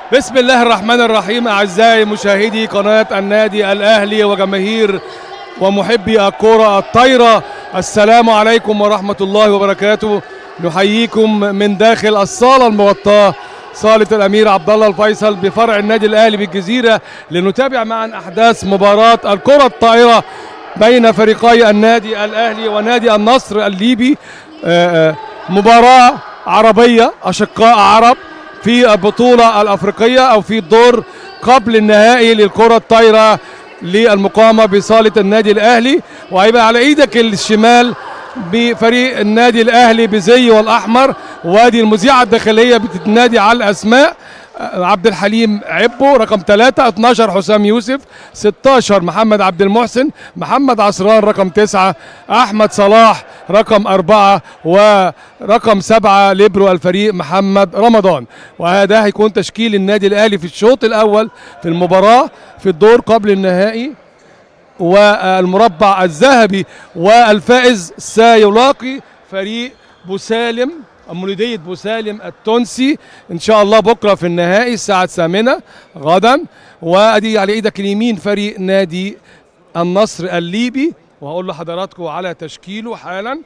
بسم الله الرحمن الرحيم أعزائي مشاهدي قناة النادي الأهلي وجماهير ومحبي الكرة الطايرة السلام عليكم ورحمة الله وبركاته نحييكم من داخل الصالة المغطاة صالة الأمير عبد الله الفيصل بفرع النادي الأهلي بالجزيرة لنتابع معا أحداث مباراة الكرة الطائرة بين فريقي النادي الأهلي ونادي النصر الليبي آه، آه، مباراة عربية أشقاء عرب في البطولة الأفريقية أو في الدور قبل النهائي للكرة الطايرة للمقامة بصالة النادي الأهلي وهيبقى على إيدك الشمال بفريق النادي الأهلي بزي والأحمر وادي المذيعة الداخلية بتتنادي على الأسماء عبد الحليم عبو رقم 3 12 حسام يوسف 16 محمد عبد المحسن محمد عصران رقم 9 احمد صلاح رقم 4 ورقم 7 ليبرو الفريق محمد رمضان وهذا هيكون تشكيل النادي الاهلي في الشوط الاول في المباراه في الدور قبل النهائي والمربع الذهبي والفائز سيلاقي فريق بوسالم مولودية بوسالم التونسي ان شاء الله بكره في النهائي الساعة الثامنة غدا وادي على ايدك اليمين فريق نادي النصر الليبي وهقول لحضراتكم على تشكيله حالا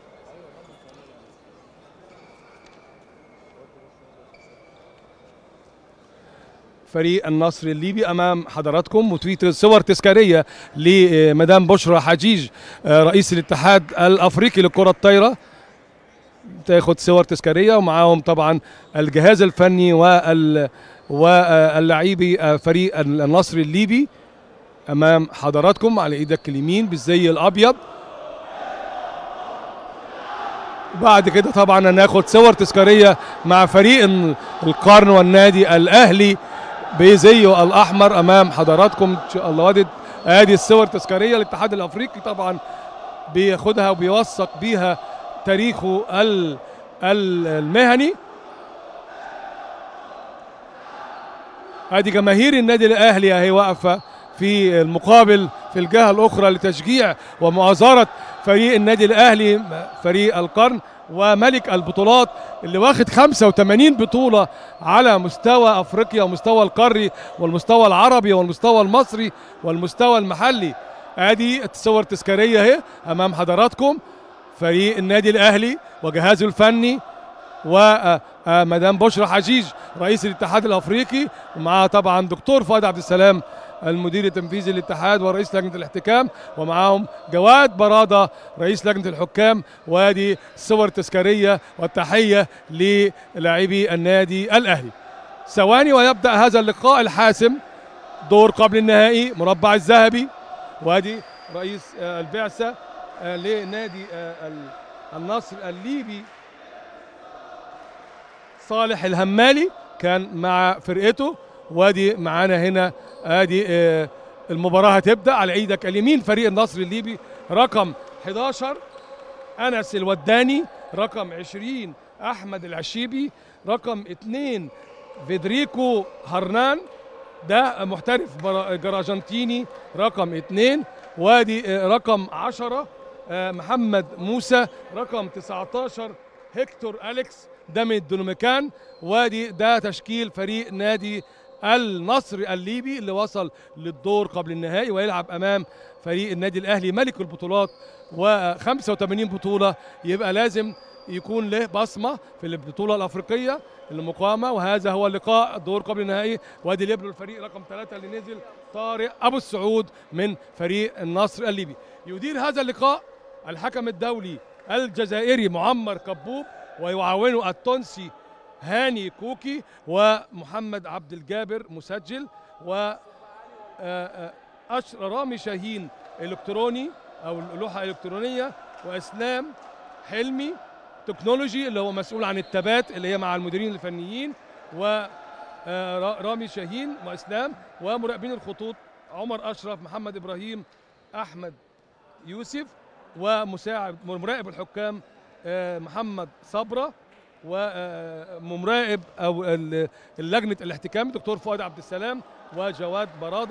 فريق النصر الليبي امام حضراتكم وتويتر صور تذكاريه لمدام بشرى حجيج آه، رئيس الاتحاد الافريقي للكره الطايره تاخد صور تذكاريه ومعاهم طبعا الجهاز الفني وال واللاعبي فريق النصر الليبي امام حضراتكم على ايدك اليمين بالزي الابيض بعد كده طبعا هناخد صور تذكاريه مع فريق القرن والنادي الاهلي بزيه الاحمر امام حضراتكم ان شاء الله ادي ادي الصور التذكاريه للاتحاد الافريقي طبعا بياخدها وبيوثق بيها تاريخه ال- ال- المهني ادي جماهير النادي الاهلي اهي واقفه في المقابل في الجهه الاخرى لتشجيع ومؤازره فريق النادي الاهلي فريق القرن وملك البطولات اللي واخد 85 بطوله على مستوى افريقيا ومستوى القاري والمستوى العربي والمستوى المصري والمستوى المحلي ادي الصور التذكاريه اهي امام حضراتكم فريق النادي الاهلي وجهازه الفني ومدام بشرى حجيج رئيس الاتحاد الافريقي ومعاه طبعا دكتور فؤاد عبد السلام المدير التنفيذي للاتحاد ورئيس لجنه الاحتكام ومعاهم جواد براده رئيس لجنه الحكام وادي صور تذكاريه والتحيه للاعبي النادي الاهلي. ثواني ويبدا هذا اللقاء الحاسم دور قبل النهائي مربع الذهبي وادي رئيس آه، البعثه آه، لنادي آه، ال- النصر الليبي صالح الهمالي كان مع فرقته وادي معانا هنا ادي آه، المباراه هتبدا على ايدك اليمين فريق النصر الليبي رقم 11 انس الوداني رقم 20 احمد العشيبي رقم 2 فيدريكو هرنان ده محترف برا- جراجنتيني رقم اثنين وادي آه، رقم عشرة آه، محمد موسى رقم 19 هيكتور أليكس ده من الدوميكان وادي ده تشكيل فريق نادي النصر الليبي اللي وصل للدور قبل النهائي ويلعب امام فريق النادي الاهلي ملك البطولات و85 بطوله يبقى لازم يكون له بصمه في البطوله الافريقيه المقامه وهذا هو اللقاء الدور قبل النهائي وادي ليبرو الفريق رقم ثلاثة اللي نزل طارق ابو السعود من فريق النصر الليبي يدير هذا اللقاء الحكم الدولي الجزائري معمر كبوب ويعاونه التونسي هاني كوكي ومحمد عبد الجابر مسجل و آه، آه، أش- رامي شاهين الكتروني او اللوحه الالكترونيه واسلام حلمي تكنولوجي اللي هو مسؤول عن التبات اللي هي مع المديرين الفنيين و آه، را- رامي شاهين واسلام ومراقبين الخطوط عمر اشرف محمد ابراهيم احمد يوسف ومساعد مراقب الحكام آه، محمد صبره ومراقب او ال- لجنه الاحتكام دكتور فؤاد عبد السلام وجواد براده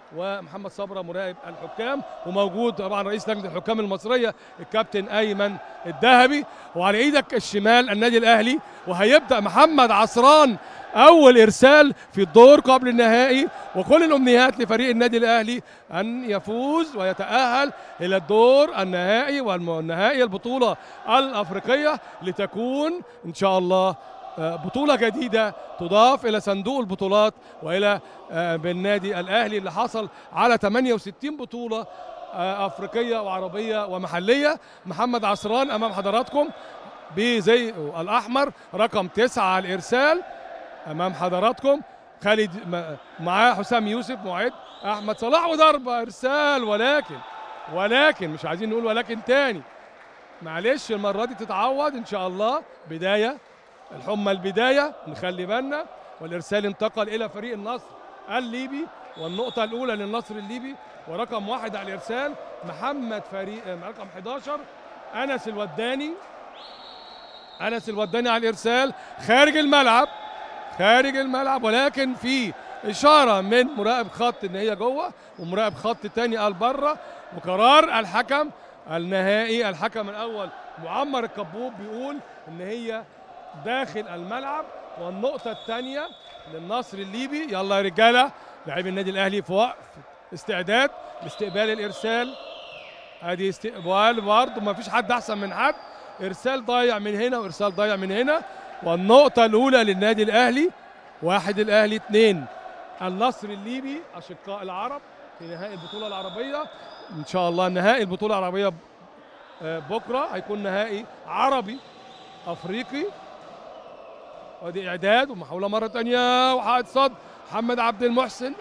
ومحمد صبرا مراقب الحكام وموجود طبعا رئيس لجنه الحكام المصريه الكابتن ايمن الذهبي وعلى ايدك الشمال النادي الاهلي وهيبدا محمد عصران اول ارسال في الدور قبل النهائي وكل الامنيات لفريق النادي الاهلي ان يفوز ويتاهل الى الدور النهائي والنهائي البطوله الافريقيه لتكون ان شاء الله آه، بطوله جديده تضاف الى صندوق البطولات والى آه، بالنادي الاهلي اللي حصل على 68 بطوله آه، افريقيه وعربيه ومحليه محمد عصران امام حضراتكم بزي الاحمر رقم تسعة على الارسال امام حضراتكم خالد م- معاه حسام يوسف معد احمد صلاح وضربه ارسال ولكن ولكن مش عايزين نقول ولكن تاني معلش المره دي تتعوض ان شاء الله بدايه الحمى البدايه نخلي بالنا والارسال انتقل الى فريق النصر الليبي والنقطه الاولى للنصر الليبي ورقم واحد على الارسال محمد فريق آه، رقم 11 انس الوداني انس الوداني على الارسال خارج الملعب خارج الملعب ولكن في اشاره من مراقب خط ان هي جوه ومراقب خط تاني قال بره وقرار الحكم النهائي الحكم الاول معمر الكبوب بيقول ان هي داخل الملعب والنقطه الثانيه للنصر الليبي يلا يا رجاله لاعبي النادي الاهلي في وقف استعداد لاستقبال الارسال ادي استقبال برضه ما فيش حد احسن من حد ارسال ضايع من هنا وارسال ضايع من هنا والنقطة الأولى للنادي الأهلي واحد الأهلي اثنين النصر الليبي أشقاء العرب في نهائي البطولة العربية إن شاء الله نهائي البطولة العربية ب- آه، بكرة هيكون نهائي عربي أفريقي ودي إعداد ومحاولة مرة تانية وحائط صد محمد عبد المحسن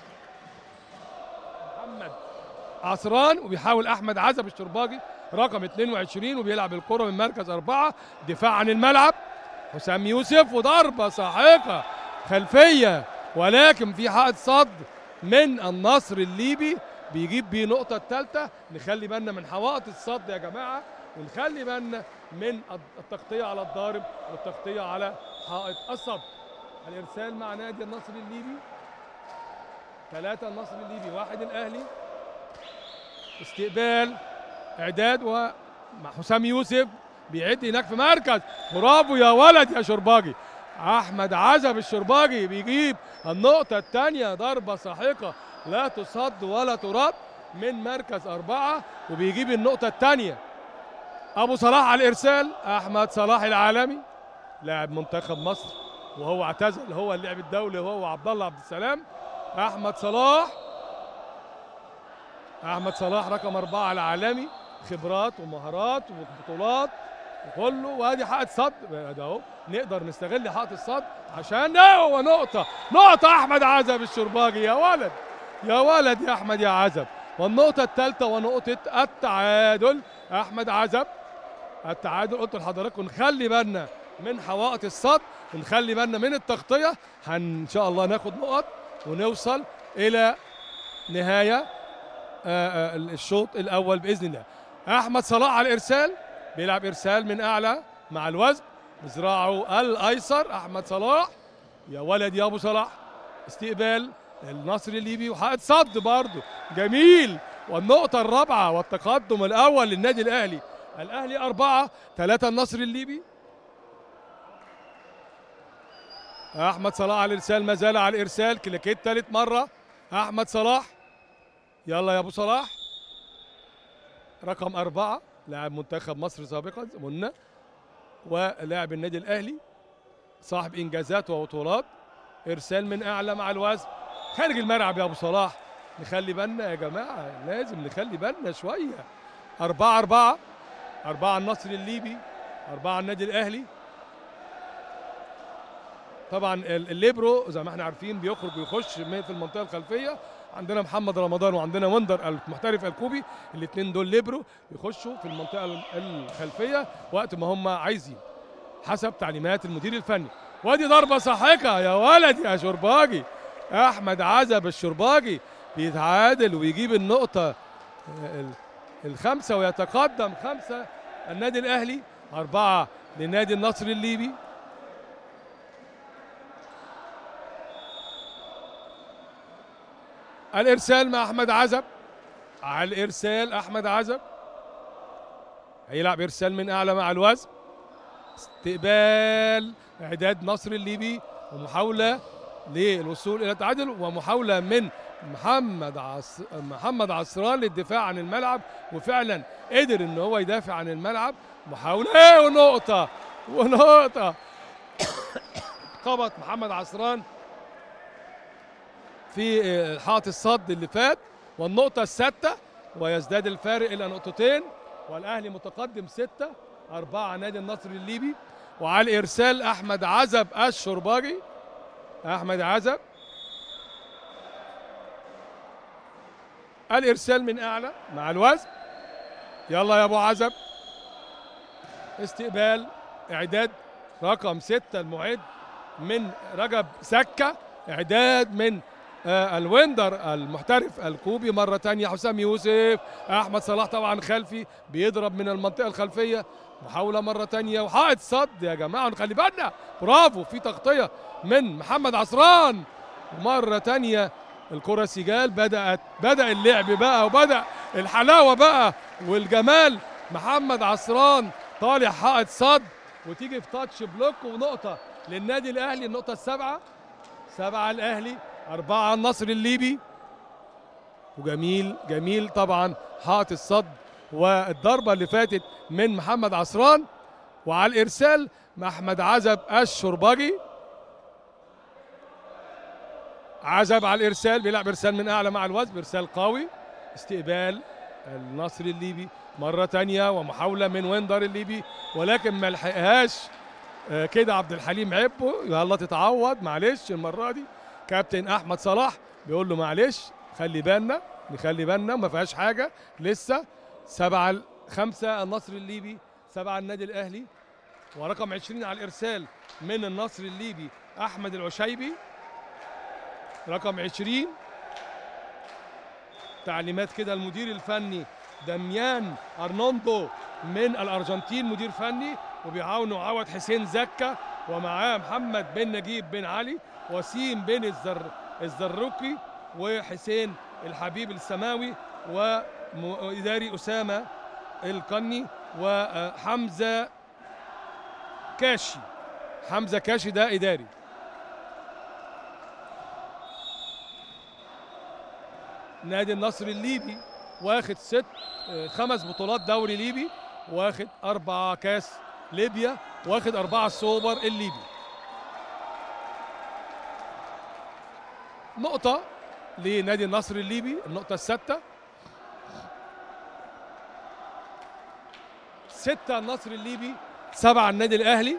محمد عصران وبيحاول احمد عزب الشرباجي رقم 22 وبيلعب الكره من مركز اربعه دفاع عن الملعب حسام يوسف وضربه ساحقه خلفيه ولكن في حائط صد من النصر الليبي بيجيب بيه النقطه الثالثه نخلي بالنا من حوائط الصد يا جماعه ونخلي بالنا من التغطيه على الضارب والتغطيه على حائط الصد الارسال مع نادي النصر الليبي ثلاثه النصر الليبي واحد الاهلي استقبال اعداد ومع حسام يوسف بيعد هناك في مركز برافو يا ولد يا شرباجي احمد عزب الشرباجي بيجيب النقطه الثانيه ضربه ساحقه لا تصد ولا ترد من مركز اربعه وبيجيب النقطه الثانيه ابو صلاح على الارسال احمد صلاح العالمي لاعب منتخب مصر وهو اعتزل هو اللعب الدولي هو عبد الله عبد السلام احمد صلاح احمد صلاح رقم اربعه العالمي خبرات ومهارات وبطولات وكله وادي حائط صد ده اهو نقدر نستغل حائط الصد عشان هو نقطه نقطه احمد عزب الشرباجي يا ولد يا ولد يا احمد يا عزب والنقطه الثالثه ونقطه التعادل احمد عزب التعادل قلت لحضراتكم نخلي بالنا من حوائط الصد ونخلي بالنا من التغطيه هن ان شاء الله ناخد نقط ونوصل الى نهايه آه، آه، الشوط الاول باذن الله احمد صلاح على الارسال بيلعب ارسال من اعلى مع الوزن بذراعه الايسر احمد صلاح يا ولد يا ابو صلاح استقبال النصر الليبي وحائط صد برضه جميل والنقطة الرابعة والتقدم الأول للنادي الأهلي الأهلي أربعة ثلاثة النصر الليبي أحمد صلاح على الإرسال ما زال على الإرسال كلاكيت ثالث مرة أحمد صلاح يلا يا أبو صلاح رقم أربعة لاعب منتخب مصر سابقا زي ما قلنا ولاعب النادي الأهلي صاحب إنجازات وبطولات إرسال من أعلى مع الوزن خارج الملعب يا أبو صلاح نخلي بالنا يا جماعة لازم نخلي بالنا شوية أربعة أربعة أربعة النصر الليبي أربعة النادي الأهلي طبعا ال- الليبرو زي ما احنا عارفين بيخرج ويخش من- في المنطقه الخلفيه عندنا محمد رمضان وعندنا وندر المحترف الكوبي الاثنين دول ليبرو يخشوا في المنطقه ال- الخلفيه وقت ما هم عايزين حسب تعليمات المدير الفني وادي ضربه ساحقه يا ولد يا شرباجي احمد عزب الشرباجي بيتعادل ويجيب النقطه ال- الخمسه ويتقدم خمسه النادي الاهلي اربعه لنادي النصر الليبي الارسال مع احمد عزب على الارسال احمد عزب هيلعب ارسال من اعلى مع الوزن استقبال اعداد نصر الليبي ومحاوله للوصول الى التعادل ومحاوله من محمد عص... محمد عصران للدفاع عن الملعب وفعلا قدر ان هو يدافع عن الملعب محاوله ايه ونقطه ونقطه خبط محمد عصران في حائط الصد اللي فات والنقطة السادسة ويزداد الفارق إلى نقطتين والأهلي متقدم ستة أربعة نادي النصر الليبي وعلى الإرسال أحمد عزب الشرباجي أحمد عزب الإرسال من أعلى مع الوزن يلا يا أبو عزب استقبال إعداد رقم ستة المعد من رجب سكة إعداد من آه الويندر المحترف الكوبي مرة تانية حسام يوسف أحمد صلاح طبعا خلفي بيضرب من المنطقة الخلفية محاولة مرة تانية وحائط صد يا جماعة خلي بالنا برافو في تغطية من محمد عصران مرة تانية الكرة سجال بدأت بدأ اللعب بقى وبدأ الحلاوة بقى والجمال محمد عصران طالع حائط صد وتيجي في تاتش بلوك ونقطة للنادي الأهلي النقطة السابعة سبعة الأهلي أربعة النصر الليبي وجميل جميل طبعا حائط الصد والضربة اللي فاتت من محمد عصران وعلى الإرسال مع أحمد عزب الشربجي عزب على الإرسال بيلعب إرسال من أعلى مع الوزن إرسال قوي استقبال النصر الليبي مرة تانية ومحاولة من ويندر الليبي ولكن ما لحقهاش كده عبد الحليم عبو يلا تتعوض معلش المرة دي كابتن احمد صلاح بيقول له معلش خلي بالنا نخلي بالنا ما فيهاش حاجه لسه سبعه خمسه النصر الليبي سبعه النادي الاهلي ورقم 20 على الارسال من النصر الليبي احمد العشيبي رقم 20 تعليمات كده المدير الفني دميان ارنوندو من الارجنتين مدير فني وبيعاونوا عوض حسين زكا ومعاه محمد بن نجيب بن علي وسيم بن الزر الزروكي وحسين الحبيب السماوي وإداري أسامة القني وحمزة كاشي حمزة كاشي ده إداري نادي النصر الليبي واخد ست خمس بطولات دوري ليبي واخد أربعة كاس ليبيا واخد أربعة سوبر الليبي نقطة لنادي النصر الليبي النقطة السادسة ستة النصر الليبي سبعة النادي الأهلي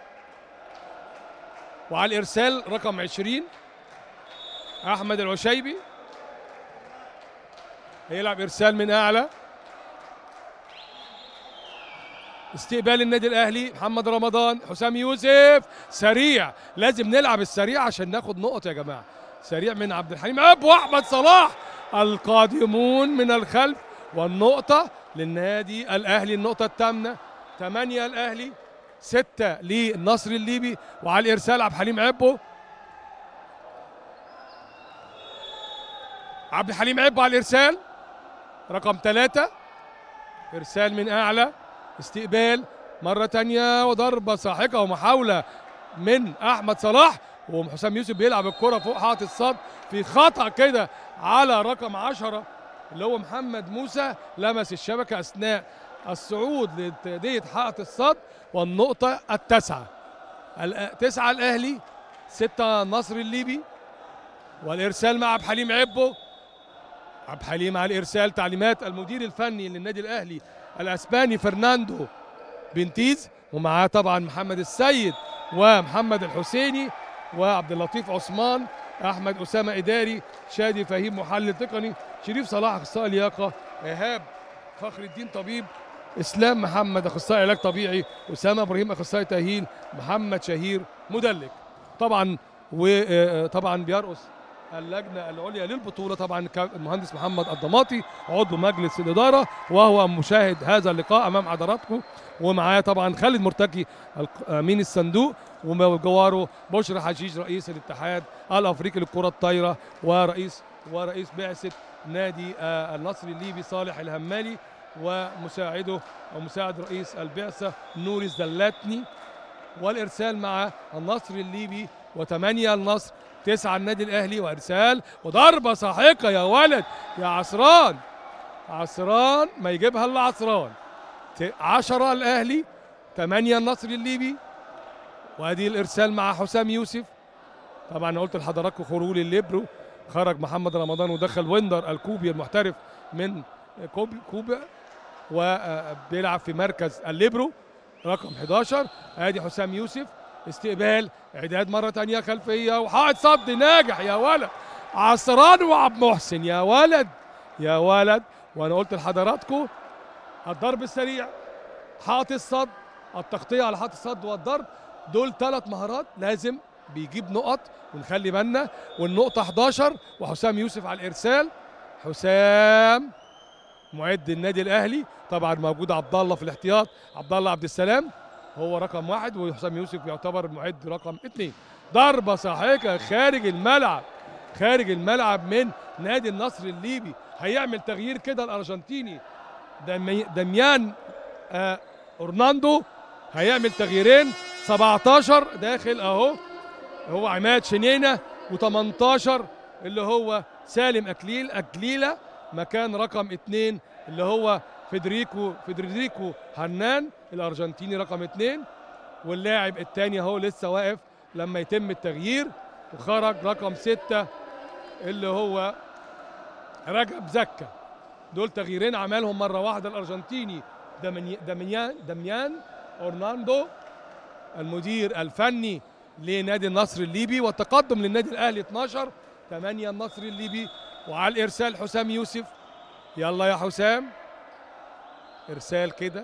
وعلى الإرسال رقم عشرين أحمد العشيبي هيلعب إرسال من أعلى استقبال النادي الاهلي محمد رمضان حسام يوسف سريع لازم نلعب السريع عشان ناخد نقط يا جماعه سريع من عبد الحليم اب واحمد صلاح القادمون من الخلف والنقطه للنادي الاهلي النقطه الثامنه ثمانيه الاهلي سته للنصر الليبي وعلى الارسال عبد الحليم عبو عبد الحليم عبو على الارسال رقم ثلاثه ارسال من اعلى استقبال مرة تانية وضربة ساحقة ومحاولة من أحمد صلاح وحسام يوسف بيلعب الكرة فوق حائط الصد في خطأ كده على رقم عشرة اللي هو محمد موسى لمس الشبكة أثناء الصعود لتأدية حائط الصد والنقطة التاسعة تسعة الأهلي ستة النصر الليبي والإرسال مع عبد الحليم عبو عبد الحليم على الإرسال تعليمات المدير الفني للنادي الأهلي الاسباني فرناندو بنتيز ومعاه طبعا محمد السيد ومحمد الحسيني وعبد اللطيف عثمان احمد اسامه اداري شادي فهيم محلل تقني شريف صلاح اخصائي لياقه ايهاب فخر الدين طبيب اسلام محمد اخصائي علاج طبيعي اسامه ابراهيم اخصائي تاهيل محمد شهير مدلك طبعا وطبعا بيرقص اللجنه العليا للبطوله طبعا المهندس محمد الضماطي عضو مجلس الاداره وهو مشاهد هذا اللقاء امام حضراتكم ومعاه طبعا خالد مرتكي امين الصندوق وجواره بشرى حجيج رئيس الاتحاد الافريقي للكره الطايره ورئيس ورئيس بعثه نادي آه، النصر الليبي صالح الهمالي ومساعده ومساعد رئيس البعثه نور الزلاتني والارسال مع النصر الليبي وثمانيه النصر تسعه النادي الاهلي وارسال وضربه ساحقه يا ولد يا عصران عصران ما يجيبها الا عصران ت- عشرة الاهلي ثمانيه النصر الليبي وادي الارسال مع حسام يوسف طبعا أنا قلت لحضراتكم خروج الليبرو خرج محمد رمضان ودخل ويندر الكوبي المحترف من كوب- كوبا وبيلعب في مركز الليبرو رقم 11 ادي حسام يوسف استقبال اعداد مره تانية خلفيه وحائط صد ناجح يا ولد عصران وعبد محسن يا ولد يا ولد وانا قلت لحضراتكم الضرب السريع حائط الصد التغطيه على حائط الصد والضرب دول ثلاث مهارات لازم بيجيب نقط ونخلي بالنا والنقطه 11 وحسام يوسف على الارسال حسام معد النادي الاهلي طبعا موجود عبد الله في الاحتياط عبد الله عبد السلام هو رقم واحد وحسام يوسف يعتبر معد رقم اثنين ضربه ساحقه خارج الملعب خارج الملعب من نادي النصر الليبي هيعمل تغيير كده الارجنتيني دمي- دميان آه اورناندو هيعمل تغييرين 17 داخل اهو هو عماد شنينه و18 اللي هو سالم اكليل اكليله مكان رقم اثنين اللي هو فيدريكو فيدريكو هرنان الارجنتيني رقم اثنين واللاعب الثاني اهو لسه واقف لما يتم التغيير وخرج رقم ستة اللي هو رجب زكا دول تغييرين عملهم مرة واحدة الأرجنتيني دمني- دميان دميان أورناندو المدير الفني لنادي النصر الليبي والتقدم للنادي الأهلي 12 8 النصر الليبي وعلى الإرسال حسام يوسف يلا يا حسام إرسال كده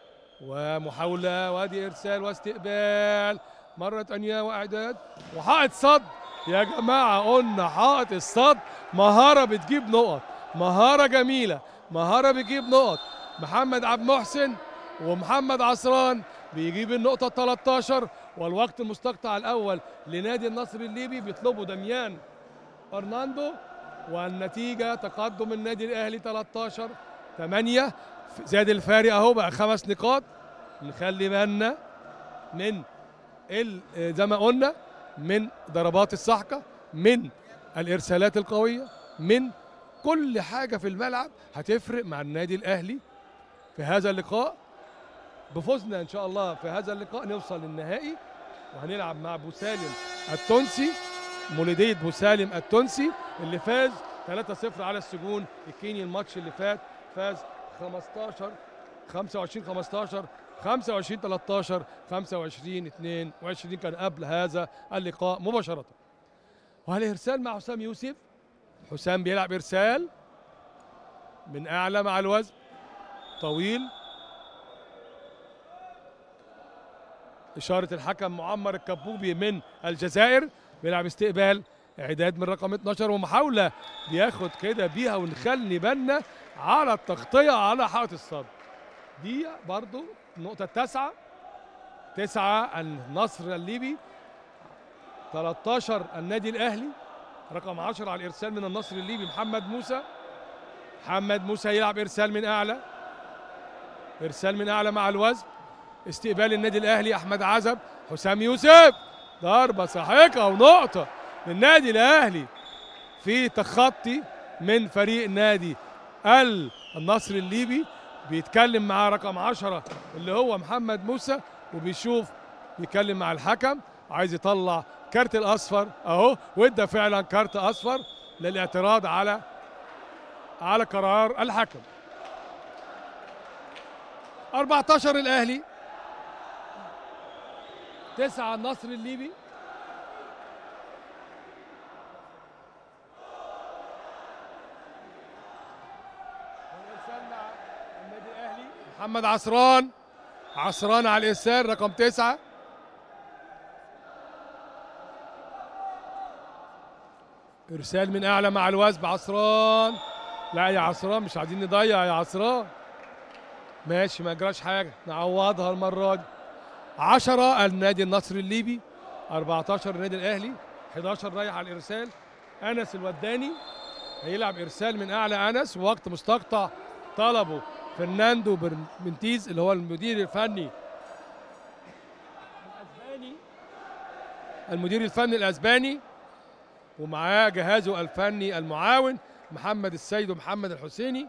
ومحاولة وادي إرسال واستقبال مرة تانية وإعداد وحائط صد يا جماعة قلنا حائط الصد مهارة بتجيب نقط مهارة جميلة مهارة بتجيب نقط محمد عبد محسن ومحمد عصران بيجيب النقطة 13 والوقت المستقطع الأول لنادي النصر الليبي بيطلبه دميان أرناندو والنتيجة تقدم النادي الأهلي 13 8 زاد الفارق أهو بقى خمس نقاط نخلي بالنا من ال- زي ما قلنا من ضربات السحقة من الإرسالات القوية من كل حاجة في الملعب هتفرق مع النادي الأهلي في هذا اللقاء بفوزنا إن شاء الله في هذا اللقاء نوصل للنهائي وهنلعب مع بوسالم التونسي مولودية بوسالم التونسي اللي فاز 3-0 على السجون الكيني الماتش اللي فات فاز 15 25 15 25 13 25 22 كان قبل هذا اللقاء مباشرة وعلى إرسال مع حسام يوسف حسام بيلعب إرسال من أعلى مع الوزن طويل إشارة الحكم معمر الكبوبي من الجزائر بيلعب استقبال إعداد من رقم 12 ومحاولة بياخد كده بيها ونخلي بالنا على التغطية على حائط الصد دي برضو النقطة التاسعة تسعة النصر الليبي 13 النادي الأهلي رقم 10 على الإرسال من النصر الليبي محمد موسى محمد موسى يلعب إرسال من أعلى إرسال من أعلى مع الوزن استقبال النادي الأهلي أحمد عزب حسام يوسف ضربة ساحقة ونقطة للنادي الأهلي في تخطي من فريق نادي ال- النصر الليبي بيتكلم مع رقم 10 اللي هو محمد موسى وبيشوف بيتكلم مع الحكم عايز يطلع كارت الاصفر اهو وادى فعلا كارت اصفر للاعتراض على على قرار الحكم 14 الاهلي تسعة النصر الليبي والإرسال مع النادي الاهلي محمد عصران عصران على اليسار رقم تسعة ارسال من اعلى مع الوزب عصران لا يا عصران مش عايزين نضيع يا عصران ماشي ما جراش حاجه نعوضها المره دي 10 النادي النصر الليبي 14 النادي الاهلي 11 رايح على الارسال انس الوداني هيلعب ارسال من اعلى انس ووقت مستقطع طلبه فرناندو بنتيز اللي هو المدير الفني الاسباني المدير الفني الاسباني ومعاه جهازه الفني المعاون محمد السيد ومحمد الحسيني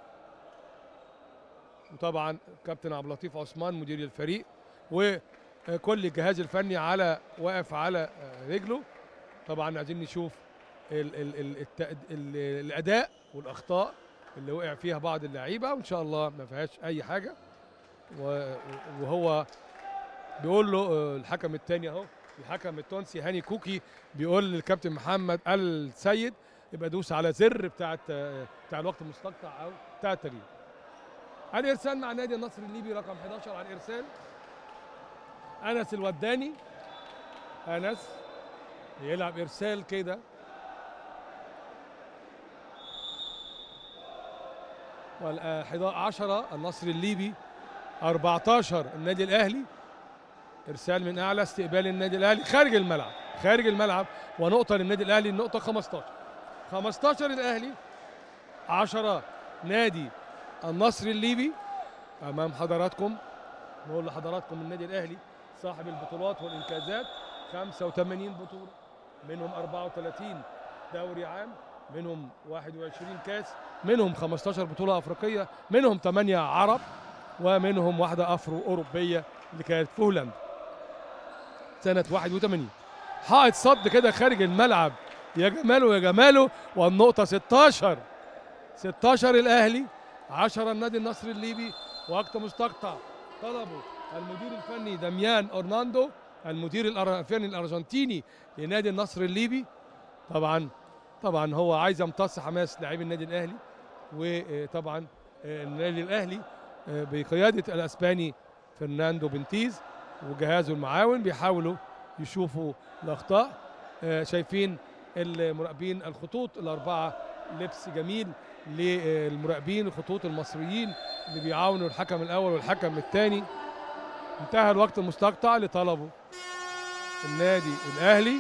وطبعا كابتن عبد اللطيف عثمان مدير الفريق وكل الجهاز الفني على واقف على رجله طبعا عايزين نشوف ال ال ال الت- ال الاداء والاخطاء اللي وقع فيها بعض اللعيبه وان شاء الله ما فيهاش اي حاجه و- وهو بيقول له آه، الحكم الثاني اهو الحكم التونسي هاني كوكي بيقول للكابتن محمد السيد يبقى دوس على زر بتاعت آه، بتاع الوقت المستقطع او بتاع التغيير على الارسال مع نادي النصر الليبي رقم 11 على الارسال انس الوداني انس يلعب ارسال كده وال 10 النصر الليبي 14 النادي الاهلي ارسال من اعلى استقبال النادي الاهلي خارج الملعب خارج الملعب ونقطه للنادي الاهلي النقطه 15 15 الاهلي 10 نادي النصر الليبي امام حضراتكم نقول لحضراتكم النادي الاهلي صاحب البطولات والانجازات 85 بطوله منهم 34 دوري عام منهم 21 كاس منهم 15 بطوله افريقيه منهم 8 عرب ومنهم واحده افرو اوروبيه اللي كانت في هولندا سنه 81 حائط صد كده خارج الملعب يا جماله يا جماله والنقطه 16 16 الاهلي 10 النادي النصر الليبي وقت مستقطع طلبه المدير الفني داميان اورناندو المدير الفني الارجنتيني لنادي النصر الليبي طبعا طبعا هو عايز يمتص حماس لاعبي النادي الاهلي وطبعا النادي الاهلي بقياده الاسباني فرناندو بنتيز وجهازه المعاون بيحاولوا يشوفوا الاخطاء شايفين المراقبين الخطوط الاربعه لبس جميل للمراقبين الخطوط المصريين اللي بيعاونوا الحكم الاول والحكم الثاني انتهى الوقت المستقطع لطلبه النادي الاهلي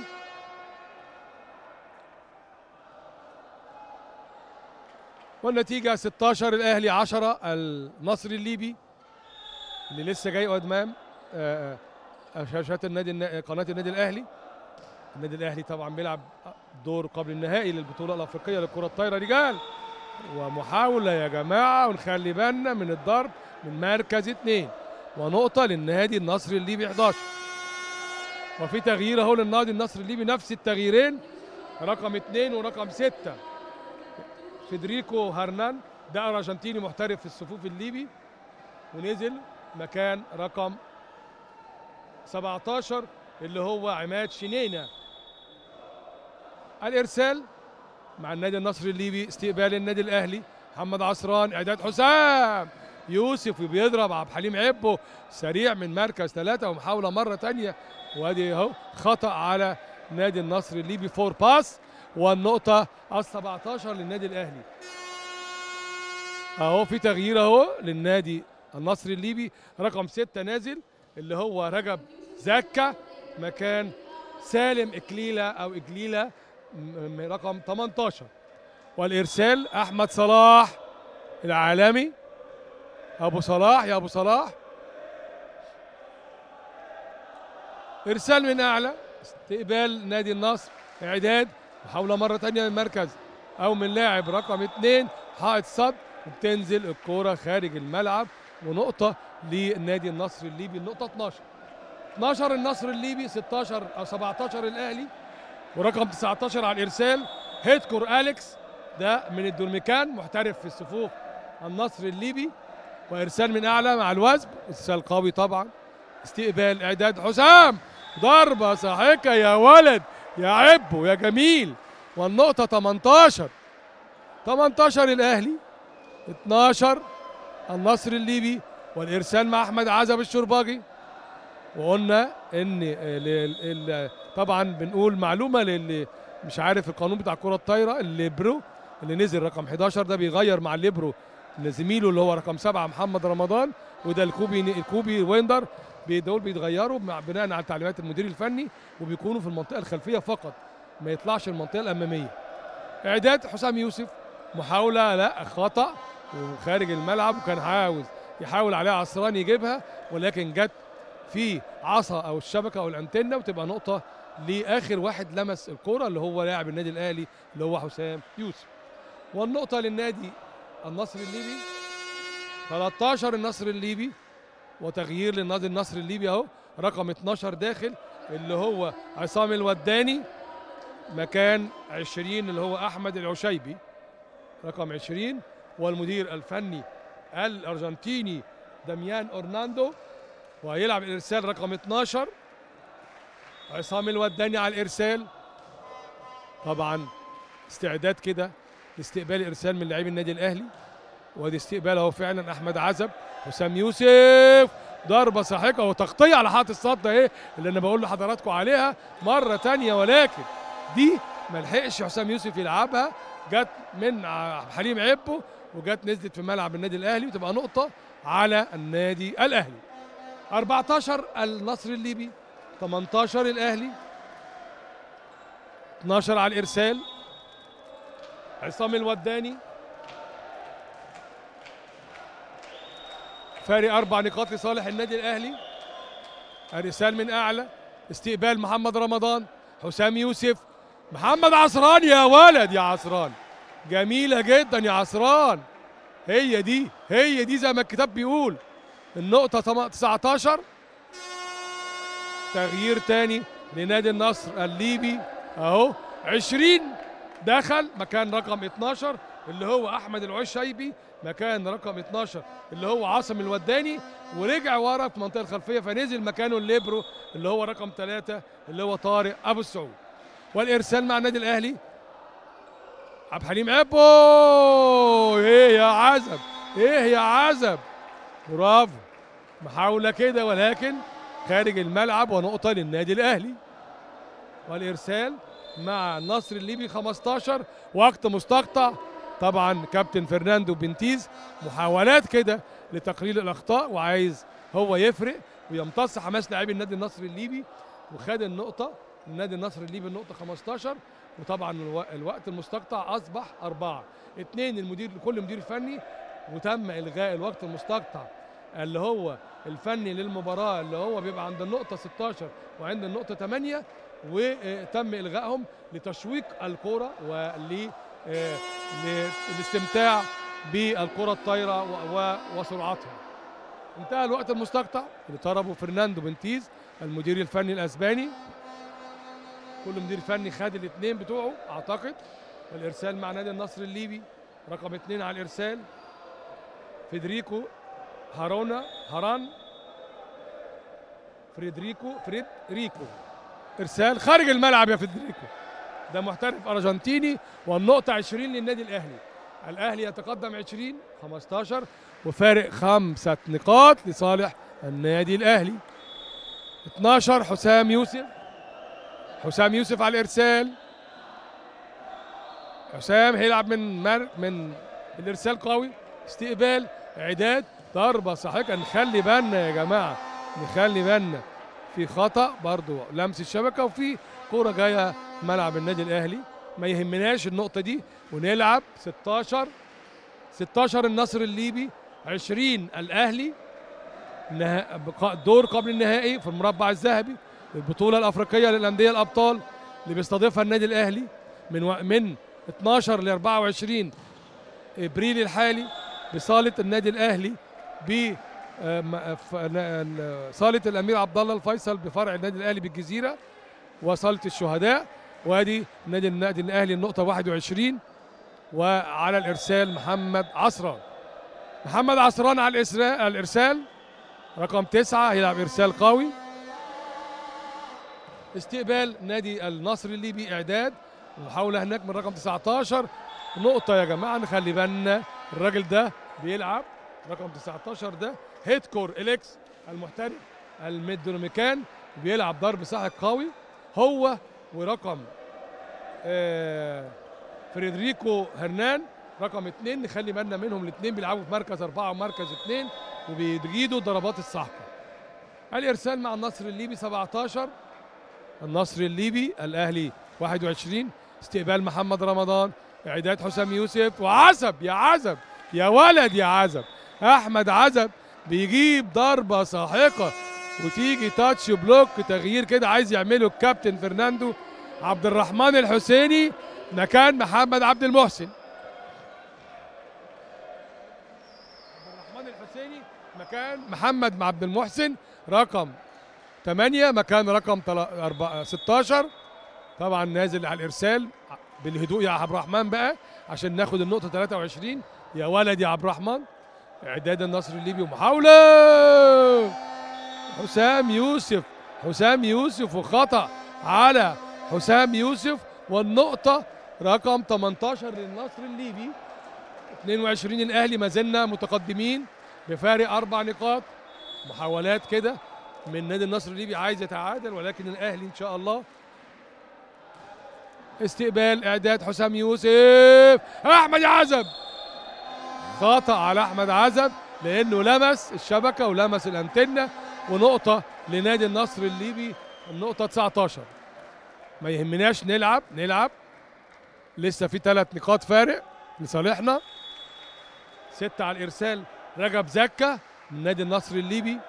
والنتيجة 16 الأهلي 10 النصر الليبي اللي لسه جاي قدام شاشات النادي قناة النادي الأهلي النادي الأهلي طبعا بيلعب دور قبل النهائي للبطولة الأفريقية للكرة الطايرة رجال ومحاولة يا جماعة ونخلي بالنا من الضرب من مركز اثنين ونقطة للنادي النصر الليبي 11 وفي تغيير اهو للنادي النصر الليبي نفس التغييرين رقم اثنين ورقم ستة فيدريكو هرنان ده ارجنتيني محترف في الصفوف الليبي ونزل مكان رقم 17 اللي هو عماد شنينة الارسال مع النادي النصر الليبي استقبال النادي الاهلي محمد عصران اعداد حسام يوسف بيضرب عبد الحليم عبو سريع من مركز ثلاثة ومحاولة مرة تانية وادي اهو خطأ على نادي النصر الليبي فور باس والنقطة ال 17 للنادي الأهلي. أهو في تغيير أهو للنادي النصر الليبي رقم ستة نازل اللي هو رجب زكا مكان سالم إكليلة أو إكليلة رقم 18 والإرسال أحمد صلاح العالمي أبو صلاح يا أبو صلاح إرسال من أعلى استقبال نادي النصر إعداد محاولة مرة تانية من المركز أو من لاعب رقم اثنين حائط صد وبتنزل الكورة خارج الملعب ونقطة للنادي النصر الليبي النقطة 12 12 النصر الليبي 16 أو 17 الأهلي ورقم 19 على الإرسال هيدكور أليكس ده من الدولميكان محترف في الصفوف النصر الليبي وإرسال من أعلى مع الوزب إرسال قوي طبعا استقبال إعداد حسام ضربة ساحقة يا ولد يا عبو يا جميل والنقطة 18 18 الأهلي 12 النصر الليبي والإرسال مع أحمد عزب الشرباجي وقلنا إن طبعا بنقول معلومة للي مش عارف القانون بتاع الكرة الطايرة الليبرو اللي نزل رقم 11 ده بيغير مع الليبرو زميله اللي هو رقم سبعة محمد رمضان وده الكوبي الكوبي ويندر دول بيتغيروا مع بناء على تعليمات المدير الفني وبيكونوا في المنطقه الخلفيه فقط ما يطلعش المنطقه الاماميه اعداد حسام يوسف محاوله لا خطا وخارج الملعب وكان عاوز يحاول عليها عصران يجيبها ولكن جت في عصا او الشبكه او الانتنه وتبقى نقطه لاخر واحد لمس الكره اللي هو لاعب النادي الاهلي اللي هو حسام يوسف والنقطه للنادي النصر الليبي 13 النصر الليبي وتغيير للنادي النصر الليبي اهو رقم 12 داخل اللي هو عصام الوداني مكان 20 اللي هو احمد العشيبي رقم 20 والمدير الفني الارجنتيني داميان اورناندو وهيلعب الارسال رقم 12 عصام الوداني على الارسال طبعا استعداد كده لاستقبال ارسال من لاعبي النادي الاهلي وادي استقبال اهو فعلا احمد عزب حسام يوسف ضربه ساحقه وتغطيه على حائط الصد اهي اللي انا بقول لحضراتكم عليها مره تانية ولكن دي ما لحقش حسام يوسف يلعبها جت من ع- حليم عبو وجت نزلت في ملعب النادي الاهلي وتبقى نقطه على النادي الاهلي 14 النصر الليبي 18 الاهلي 12 على الارسال عصام الوداني فارق اربع نقاط لصالح النادي الاهلي الرسال من اعلى استقبال محمد رمضان حسام يوسف محمد عصران يا ولد يا عصران جميله جدا يا عصران هي دي هي دي زي ما الكتاب بيقول النقطه تم- 19 تغيير تاني لنادي النصر الليبي اهو 20 دخل مكان رقم 12 اللي هو احمد العشيبي مكان رقم 12 اللي هو عاصم الوداني ورجع ورا في المنطقه الخلفيه فنزل مكانه الليبرو اللي هو رقم 3 اللي هو طارق ابو السعود والارسال مع النادي الاهلي عبد الحليم عبو ايه يا عزب ايه يا عزب برافو محاوله كده ولكن خارج الملعب ونقطه للنادي الاهلي والارسال مع النصر الليبي 15 وقت مستقطع طبعا كابتن فرناندو بنتيز محاولات كده لتقليل الاخطاء وعايز هو يفرق ويمتص حماس لاعبي النادي النصر الليبي وخد النقطه النادي النصر الليبي النقطه 15 وطبعا الو- الوقت المستقطع اصبح اربعه اثنين المدير لكل مدير فني وتم الغاء الوقت المستقطع اللي هو الفني للمباراه اللي هو بيبقى عند النقطه 16 وعند النقطه 8 وتم الغائهم لتشويق الكره ول آه، للاستمتاع بالكره الطايره و- و- وسرعتها انتهى الوقت المستقطع اللي طلبه فرناندو بنتيز المدير الفني الاسباني كل مدير فني خد الاثنين بتوعه اعتقد الارسال مع نادي النصر الليبي رقم اثنين على الارسال فيدريكو هارونا هاران فريدريكو فريدريكو ارسال خارج الملعب يا فيدريكو ده محترف ارجنتيني والنقطه 20 للنادي الاهلي الاهلي يتقدم 20 15 وفارق خمسه نقاط لصالح النادي الاهلي 12 حسام يوسف حسام يوسف على الارسال حسام هيلعب من مر من الارسال قوي استقبال اعداد ضربه ساحقه نخلي بالنا يا جماعه نخلي بالنا في خطا برضو لمس الشبكه وفي كوره جايه ملعب النادي الاهلي ما يهمناش النقطه دي ونلعب 16 16 النصر الليبي 20 الاهلي نها- بقاء- دور قبل النهائي في المربع الذهبي البطوله الافريقيه للانديه الابطال اللي بيستضيفها النادي الاهلي من و... من 12 ل 24 ابريل الحالي بصاله النادي الاهلي ب آه، م- ف- ن- ال- صاله الامير عبد الله الفيصل بفرع النادي الاهلي بالجزيره وصاله الشهداء وادي نادي النادي الاهلي النقطه 21 وعلى الارسال محمد عصران محمد عصران على الإسرا- على الارسال رقم تسعة هيلعب ارسال قوي استقبال نادي النصر الليبي اعداد محاولة هناك من رقم 19 نقطة يا جماعة نخلي بالنا الراجل ده بيلعب رقم 19 ده هيدكور إليكس المحترف الميدروميكان بيلعب ضرب ساحق قوي هو ورقم آه فريدريكو هرنان رقم اثنين نخلي بالنا منهم الاثنين بيلعبوا في مركز أربعة ومركز اثنين وبيجيدوا ضربات السحقة الإرسال مع النصر الليبي 17 النصر الليبي الأهلي 21 استقبال محمد رمضان اعداد حسام يوسف وعزب يا عزب يا ولد يا عزب احمد عزب بيجيب ضربه ساحقه وتيجي تاتش بلوك تغيير كده عايز يعمله الكابتن فرناندو عبد الرحمن الحسيني مكان محمد عبد المحسن عبد الرحمن الحسيني مكان محمد عبد المحسن رقم 8 مكان رقم تلا- أربعة- 16 طبعا نازل على الارسال بالهدوء يا عبد الرحمن بقى عشان ناخد النقطه 23 يا ولد يا عبد الرحمن اعداد النصر الليبي ومحاوله حسام يوسف حسام يوسف وخطا على حسام يوسف والنقطه رقم 18 للنصر الليبي 22 الاهلي ما زلنا متقدمين بفارق اربع نقاط محاولات كده من نادي النصر الليبي عايز يتعادل ولكن الاهلي ان شاء الله استقبال اعداد حسام يوسف احمد عزب خطا على احمد عزب لانه لمس الشبكه ولمس الانتنه ونقطه لنادي النصر الليبي النقطه 19 ما يهمناش نلعب نلعب لسه في ثلاث نقاط فارق لصالحنا ستة على الإرسال رجب زكا من نادي النصر الليبي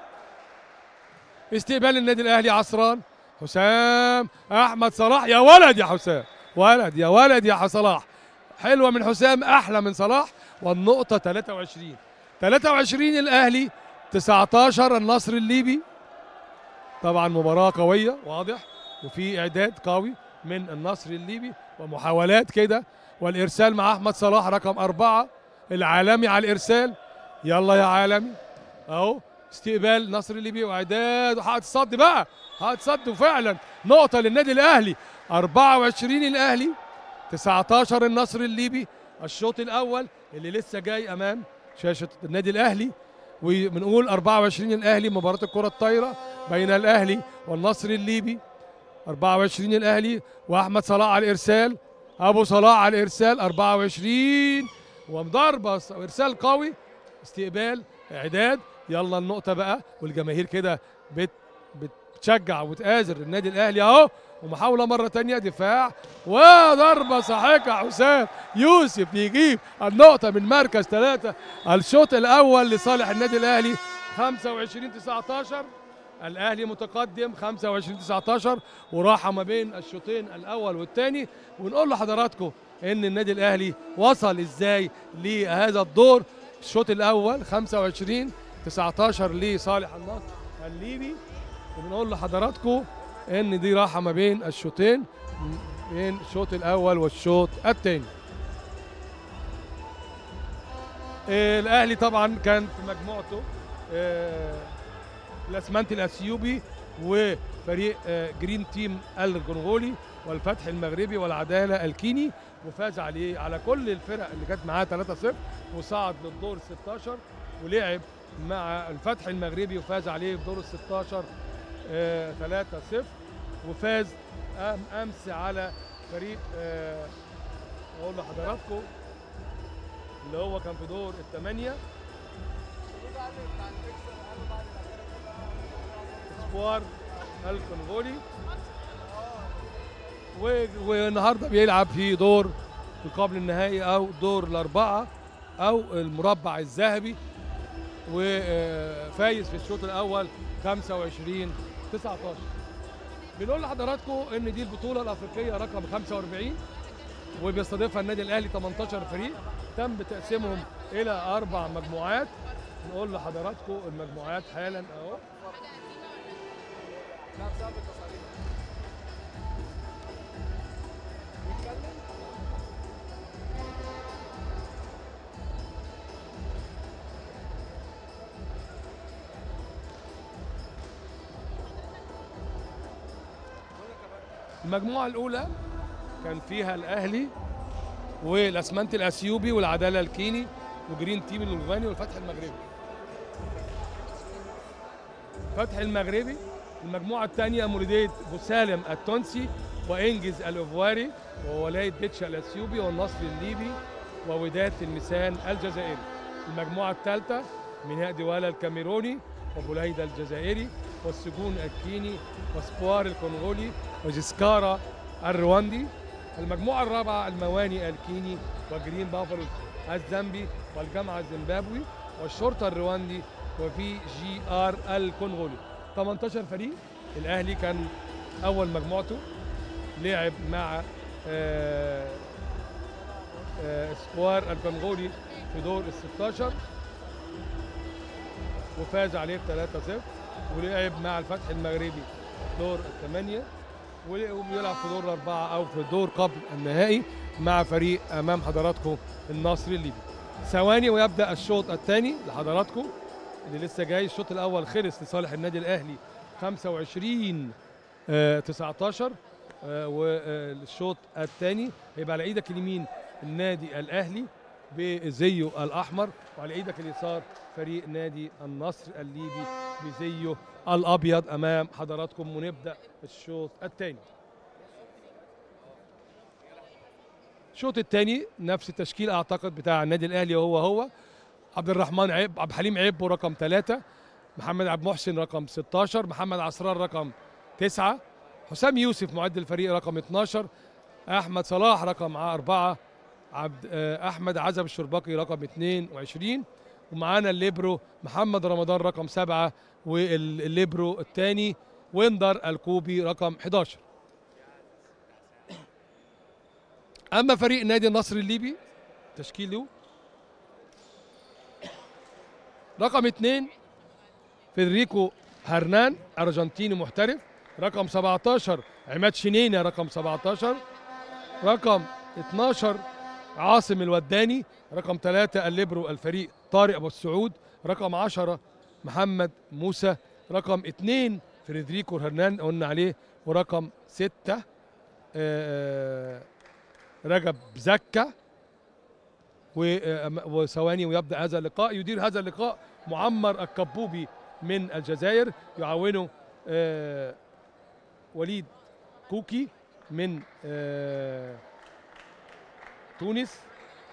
استقبال النادي الأهلي عصران حسام أحمد صلاح يا ولد يا حسام ولد يا ولد يا صلاح حلوة من حسام أحلى من صلاح والنقطة 23 23 الأهلي 19 النصر الليبي طبعا مباراة قوية واضح وفي إعداد قوي من النصر الليبي ومحاولات كده والإرسال مع أحمد صلاح رقم أربعة العالمي على الإرسال يلا يا عالمي أهو استقبال نصر الليبي وإعداد وحائط الصد بقى حائط صد فعلا نقطة للنادي الأهلي 24 الأهلي 19 النصر الليبي الشوط الأول اللي لسه جاي أمام شاشة النادي الأهلي وبنقول 24 الأهلي مباراة الكرة الطايرة بين الأهلي والنصر الليبي 24 الأهلي وأحمد صلاح على الإرسال أبو صلاح على الإرسال 24 وضربة إرسال قوي استقبال إعداد يلا النقطة بقى والجماهير كده بت بتشجع وتآزر النادي الأهلي أهو ومحاولة مرة تانية دفاع وضربة ساحقة حسام يوسف يجيب النقطة من مركز ثلاثة الشوط الأول لصالح النادي الأهلي 25 19 الأهلي متقدم 25 19 وراحة ما بين الشوطين الأول والثاني ونقول لحضراتكم إن النادي الأهلي وصل إزاي لهذا الدور الشوط الأول 25 19 لصالح النصر الليبي وبنقول لحضراتكم ان دي راحه ما بين الشوطين بين الشوط الاول والشوط الثاني آه، الاهلي طبعا كان في مجموعته آه، الاسمنت الاثيوبي وفريق آه، جرين تيم الكونغولي والفتح المغربي والعداله الكيني وفاز عليه على كل الفرق اللي كانت معاه 3-0 وصعد للدور ال 16 ولعب مع الفتح المغربي وفاز عليه في دور ال 16 آه، 3-0 وفاز أم امس على فريق آه، اقول لحضراتكم اللي هو كان في دور الثمانيه اسبوار الكونغولي و- والنهارده بيلعب في دور قبل النهائي او دور الاربعه او المربع الذهبي وفايز في الشوط الاول 25 19 بنقول لحضراتكم ان دي البطوله الافريقيه رقم 45 وبيستضيفها النادي الاهلي 18 فريق تم تقسيمهم الى اربع مجموعات نقول لحضراتكم المجموعات حالا اهو المجموعة الأولى كان فيها الأهلي والأسمنت الأثيوبي والعدالة الكيني وجرين تيم الألباني والفتح المغربي. فتح المغربي المجموعة الثانية مولودية بوسالم التونسي وإنجز الإيفواري وولاية بيتشا الأثيوبي والنصر الليبي ووداد الميسان الجزائري. المجموعة الثالثة ميناء ديوالا الكاميروني وبوليدا الجزائري والسجون الكيني وسبوار الكونغولي وجسكارا الرواندي المجموعه الرابعه المواني الكيني وجرين بافلو الزامبي والجامعه الزيمبابوي والشرطه الرواندي وفي جي ار الكونغولي 18 فريق الاهلي كان اول مجموعته لعب مع آه، آه، سكوار الكونغولي في دور ال 16 وفاز عليه ب 3-0 ولعب مع الفتح المغربي دور الثمانية وبيلعب في دور الأربعة أو في الدور قبل النهائي مع فريق أمام حضراتكم النصر الليبي ثواني ويبدأ الشوط الثاني لحضراتكم اللي لسه جاي الشوط الأول خلص لصالح النادي الأهلي 25 آه 19 آه والشوط الثاني هيبقى على ايدك اليمين النادي الاهلي بزيه الاحمر وعلى ايدك اليسار فريق نادي النصر الليبي بزيه الابيض امام حضراتكم ونبدا الشوط الثاني الشوط الثاني نفس التشكيل اعتقد بتاع النادي الاهلي هو هو عبد الرحمن عيب عبد الحليم عيب رقم ثلاثة محمد عبد المحسن رقم 16 محمد عصران رقم 9 حسام يوسف معد الفريق رقم 12 احمد صلاح رقم 4 عبد آه، احمد عزب الشرباقي رقم 22 ومعانا الليبرو محمد رمضان رقم 7 والليبرو الثاني ويندر الكوبي رقم 11 اما فريق نادي النصر الليبي تشكيله رقم 2 فيدريكو هرنان ارجنتيني محترف رقم 17 عماد شنينه رقم 17 رقم 12 عاصم الوداني رقم 3 الليبرو الفريق طارق ابو السعود رقم 10 محمد موسى رقم 2 فريدريكو هرنان قلنا عليه ورقم 6 رجب زكا و- آه، وثواني ويبدا هذا اللقاء يدير هذا اللقاء معمر الكبوبي من الجزائر يعاونه آه، وليد كوكي من آه، تونس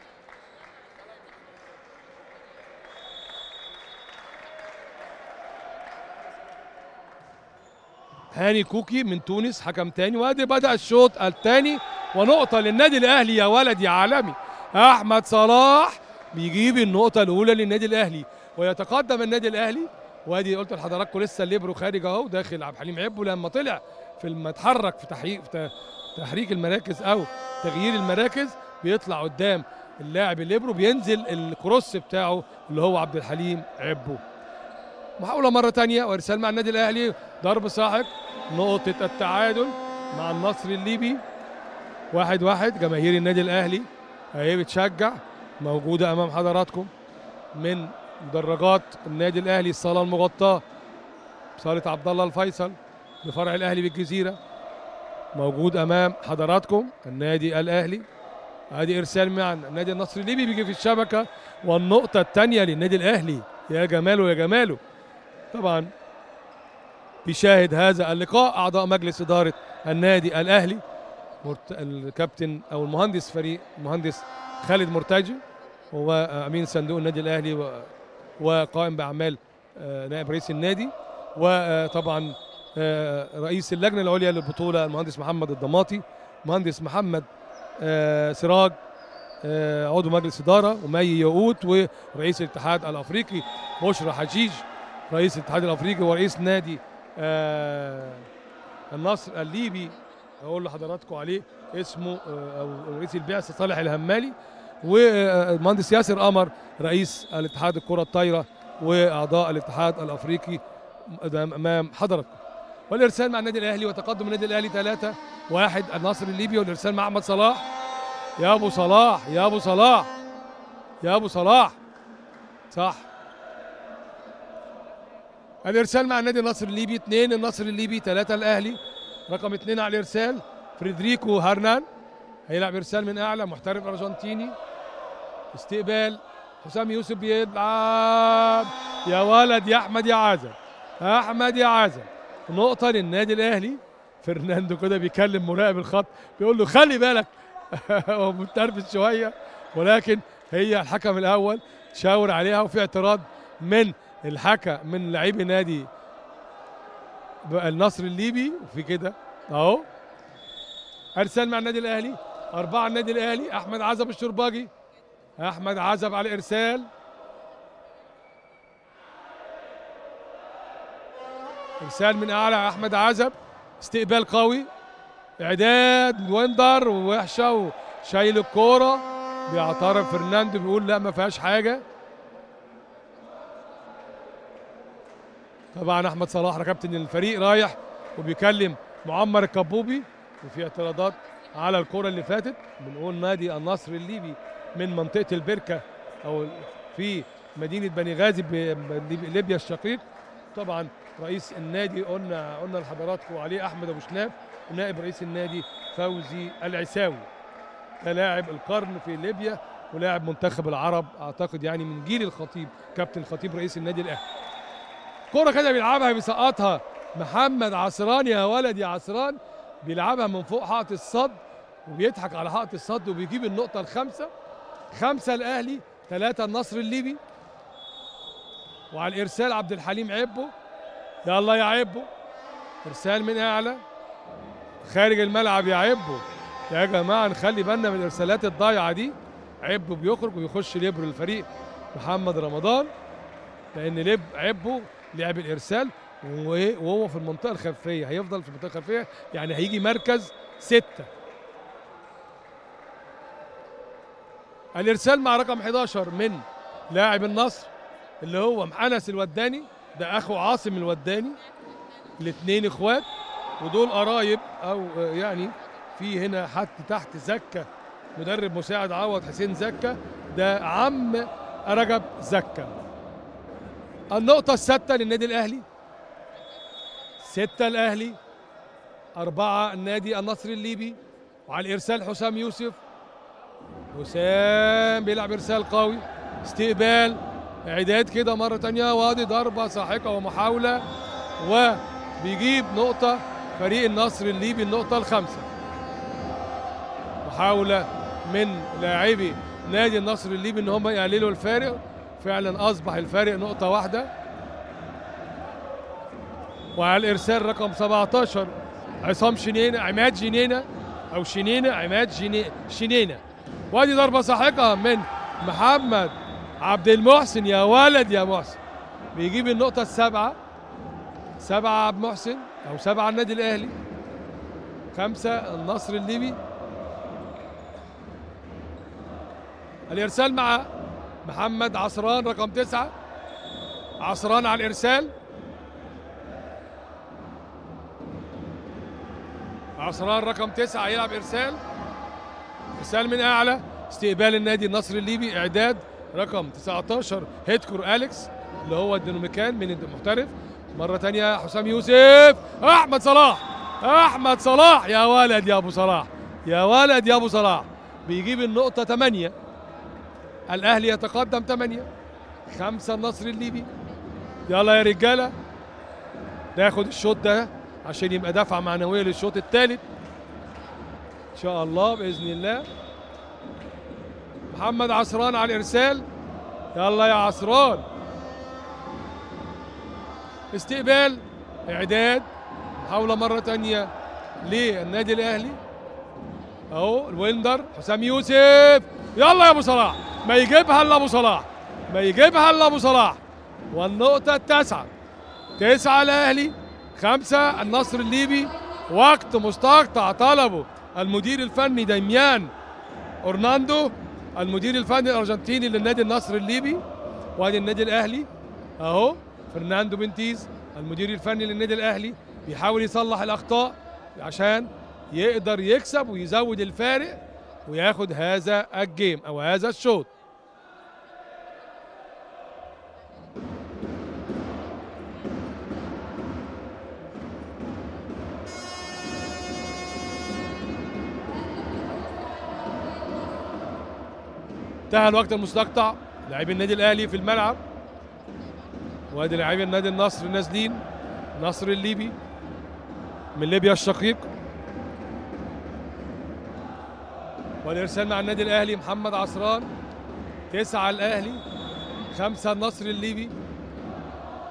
هاني كوكي من تونس حكم تاني وادي بدا الشوط الثاني ونقطه للنادي الاهلي يا ولد يا عالمي احمد صلاح بيجيب النقطه الاولى للنادي الاهلي ويتقدم النادي الاهلي وادي قلت لحضراتكم لسه الليبرو خارج اهو داخل عبد الحليم عبو لما طلع في لما اتحرك في تحقيق في ت- تحريك المراكز او تغيير المراكز بيطلع قدام اللاعب الليبرو بينزل الكروس بتاعه اللي هو عبد الحليم عبو محاولة مرة تانية وإرسال مع النادي الأهلي ضرب ساحق نقطة التعادل مع النصر الليبي واحد واحد جماهير النادي الأهلي أهي بتشجع موجودة أمام حضراتكم من مدرجات النادي الأهلي الصالة المغطاة صالة عبد الله الفيصل بفرع الأهلي بالجزيرة موجود أمام حضراتكم النادي الأهلي ادي ارسال مع النادي النصر الليبي بيجي في الشبكه والنقطه الثانيه للنادي الاهلي يا جماله يا جماله طبعا بيشاهد هذا اللقاء اعضاء مجلس اداره النادي الاهلي مرت... الكابتن او المهندس فريق المهندس خالد مرتجي هو امين صندوق النادي الاهلي و... وقائم باعمال آه، نائب رئيس النادي وطبعا آه، رئيس اللجنه العليا للبطوله المهندس محمد الضماطي مهندس محمد آه، سراج آه، عضو مجلس اداره ومي ياقوت ورئيس الاتحاد الافريقي بشرى حجيج رئيس الاتحاد الافريقي ورئيس نادي آه، النصر الليبي اقول لحضراتكم عليه اسمه آه، او رئيس البعثه صالح الهمالي والمهندس ياسر قمر رئيس الاتحاد الكره الطايره واعضاء الاتحاد الافريقي امام حضراتكم والارسال مع النادي الاهلي وتقدم النادي الاهلي ثلاثة واحد النصر الليبي والارسال مع احمد صلاح يا ابو صلاح يا ابو صلاح يا ابو صلاح صح الارسال مع النادي النصر الليبي اثنين النصر الليبي ثلاثة الاهلي رقم اثنين على الارسال فريدريكو هرنان هيلعب ارسال من اعلى محترف ارجنتيني استقبال حسام يوسف بيلعب يا ولد يا احمد يا عازم احمد يا عازم نقطة للنادي الاهلي فرناندو كده بيكلم مراقب الخط بيقول له خلي بالك هو متنرفز شويه ولكن هي الحكم الاول شاور عليها وفي اعتراض من الحكم من لاعبي نادي النصر الليبي وفي كده اهو ارسال مع النادي الاهلي أربعة النادي الأهلي أحمد عزب الشرباجي أحمد عزب على الإرسال إرسال من أعلى أحمد عزب استقبال قوي إعداد ويندر ووحشة وشايل الكورة بيعترف فرناندو بيقول لا ما فيهاش حاجة طبعا أحمد صلاح كابتن الفريق رايح وبيكلم معمر الكبوبي وفي اعتراضات على الكرة اللي فاتت بنقول نادي النصر الليبي من منطقة البركة أو في مدينة بني غازي بليبيا الشقيق طبعا رئيس النادي قلنا قلنا لحضراتكم عليه أحمد أبو شناب ونائب رئيس النادي فوزي العساوي ده لاعب القرن في ليبيا ولاعب منتخب العرب اعتقد يعني من جيل الخطيب كابتن الخطيب رئيس النادي الاهلي كرة كده بيلعبها بيسقطها محمد عصران يا ولد يا عصران بيلعبها من فوق حائط الصد وبيضحك على حائط الصد وبيجيب النقطة الخامسة خمسة الأهلي ثلاثة النصر الليبي وعلى الإرسال عبد الحليم عبو يلا يا عبو إرسال من أعلى خارج الملعب يا عبو يا جماعة نخلي بالنا من الإرسالات الضايعة دي عبو بيخرج ويخش ليبرو الفريق محمد رمضان لأن لب عبو لعب الإرسال وهو في المنطقة الخلفية هيفضل في المنطقة الخلفية يعني هيجي مركز ستة الإرسال مع رقم 11 من لاعب النصر اللي هو أنس الوداني ده أخو عاصم الوداني الاثنين إخوات ودول قرايب أو يعني في هنا حد تحت زكة مدرب مساعد عوض حسين زكة ده عم رجب زكة النقطة الستة للنادي الأهلي ستة الأهلي أربعة النادي النصر الليبي وعلى الإرسال حسام يوسف حسام بيلعب إرسال قوي استقبال إعداد كده مرة تانية وادي ضربة ساحقة ومحاولة وبيجيب نقطة فريق النصر الليبي النقطة الخامسة محاولة من لاعبي نادي النصر الليبي ان هم يقللوا الفارق فعلا اصبح الفارق نقطة واحدة وعلى الارسال رقم 17 عصام شنينة عماد جنينة او شنينة عماد شنينة وادي ضربة ساحقة من محمد عبد المحسن يا ولد يا محسن بيجيب النقطة السابعة سبعة عبد محسن او سبعة النادي الاهلي خمسة النصر الليبي الارسال مع محمد عصران رقم تسعة عصران على الارسال عصران رقم تسعة يلعب ارسال ارسال من اعلى استقبال النادي النصر الليبي اعداد رقم 19 هيدكور اليكس اللي هو الديناميكان من المحترف مرة تانية حسام يوسف احمد صلاح احمد صلاح يا ولد يا ابو صلاح يا ولد يا ابو صلاح بيجيب النقطة 8 الاهلي يتقدم 8 خمسة النصر الليبي يلا يا رجالة ناخد الشوط ده عشان يبقى دفعة معنوية للشوط الثالث ان شاء الله باذن الله محمد عصران على الارسال يلا يا عصران استقبال اعداد محاولة مرة تانية للنادي الاهلي اهو الويندر حسام يوسف يلا يا ابو صلاح ما يجيبها الا ابو صلاح ما يجيبها الا ابو صلاح والنقطة التاسعة تسعة الاهلي خمسة النصر الليبي وقت مستقطع طلبه المدير الفني ديميان اورناندو المدير الفني الارجنتيني للنادي النصر الليبي وادي النادي الاهلي اهو فرناندو بنتيز المدير الفني للنادي الاهلي بيحاول يصلح الاخطاء عشان يقدر يكسب ويزود الفارق وياخد هذا الجيم او هذا الشوط انتهى الوقت المستقطع لاعبي النادي الاهلي في الملعب وادي لاعبي النادي النصر نازلين نصر الليبي من ليبيا الشقيق والارسال مع النادي الاهلي محمد عصران تسعة الاهلي خمسة النصر الليبي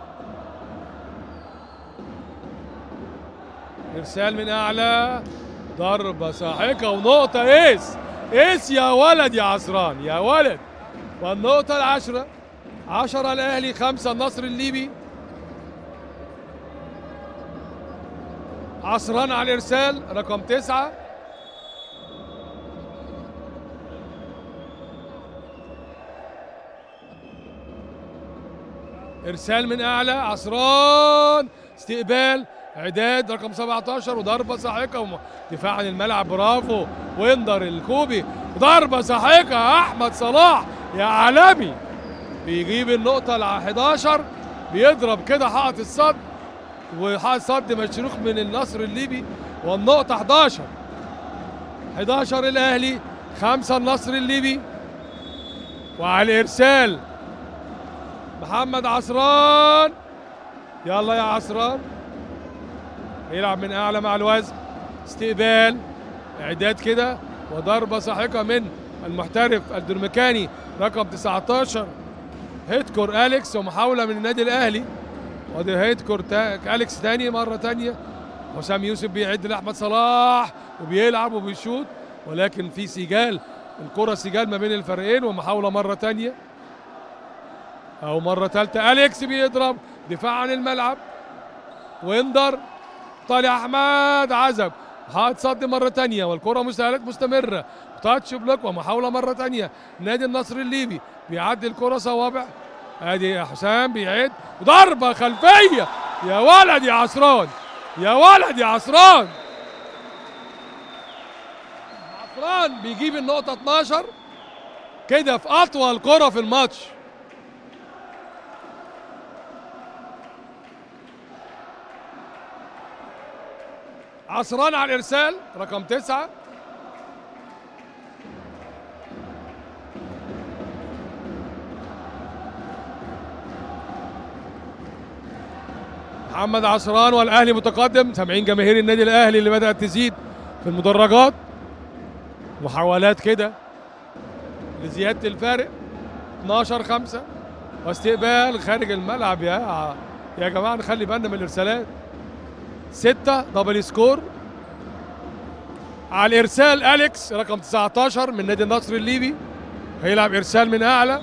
ارسال من اعلى ضربة ساحقة ونقطة ايس ايس يا ولد يا عصران يا ولد والنقطة العشرة عشرة الأهلي خمسة النصر الليبي عصران على الإرسال رقم تسعة إرسال من أعلى عصران استقبال اعداد رقم 17 وضربه ساحقه وم- دفاع عن الملعب برافو ويندر الكوبي ضربه ساحقه احمد صلاح يا عالمي بيجيب النقطه ال 11 بيضرب كده حائط الصد وحائط صد مشروخ من النصر الليبي والنقطه 11 11 الاهلي 5 النصر الليبي وعلى الارسال محمد عصران يلا يا عصران يلعب من اعلى مع الوزن استقبال اعداد كده وضربه ساحقه من المحترف الدرمكاني رقم 19 هيدكور اليكس ومحاوله من النادي الاهلي ودي هيدكور تا... اليكس تاني مره تانيه حسام يوسف بيعد لاحمد صلاح وبيلعب وبيشوط ولكن في سجال الكره سجال ما بين الفريقين ومحاوله مره تانيه او مره ثالثه اليكس بيضرب دفاع عن الملعب ويندر طالع احمد عزب حاط صد مره تانية والكره مساهلات مستمره تاتش بلوك ومحاوله مره تانية نادي النصر الليبي بيعدي الكره صوابع ادي حسام بيعد ضربه خلفيه يا ولد يا عصران يا ولد يا عصران عصران بيجيب النقطه 12 كده في اطول كره في الماتش عصران على الارسال رقم تسعة محمد عصران والاهلي متقدم سامعين جماهير النادي الاهلي اللي بدات تزيد في المدرجات محاولات كده لزياده الفارق 12 5 واستقبال خارج الملعب يا يا جماعه نخلي بالنا من الارسالات ستة دبل سكور على الارسال اليكس رقم 19 من نادي النصر الليبي هيلعب ارسال من اعلى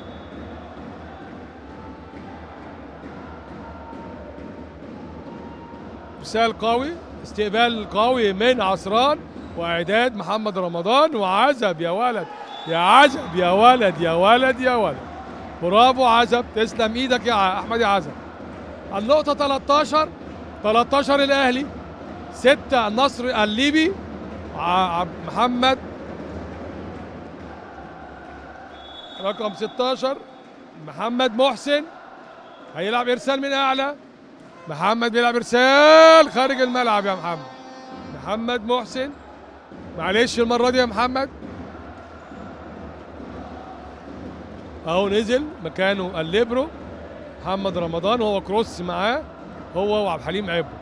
ارسال قوي استقبال قوي من عصران واعداد محمد رمضان وعزب يا ولد يا عزب يا ولد يا ولد يا ولد برافو عزب تسلم ايدك يا ع- احمد يا عزب النقطة 13 13 الاهلي 6 النصر الليبي ع- عبد محمد رقم 16 محمد محسن هيلعب ارسال من اعلى محمد بيلعب ارسال خارج الملعب يا محمد محمد محسن معلش المره دي يا محمد اهو نزل مكانه الليبرو محمد رمضان وهو كروس معاه هو وعبد الحليم عبو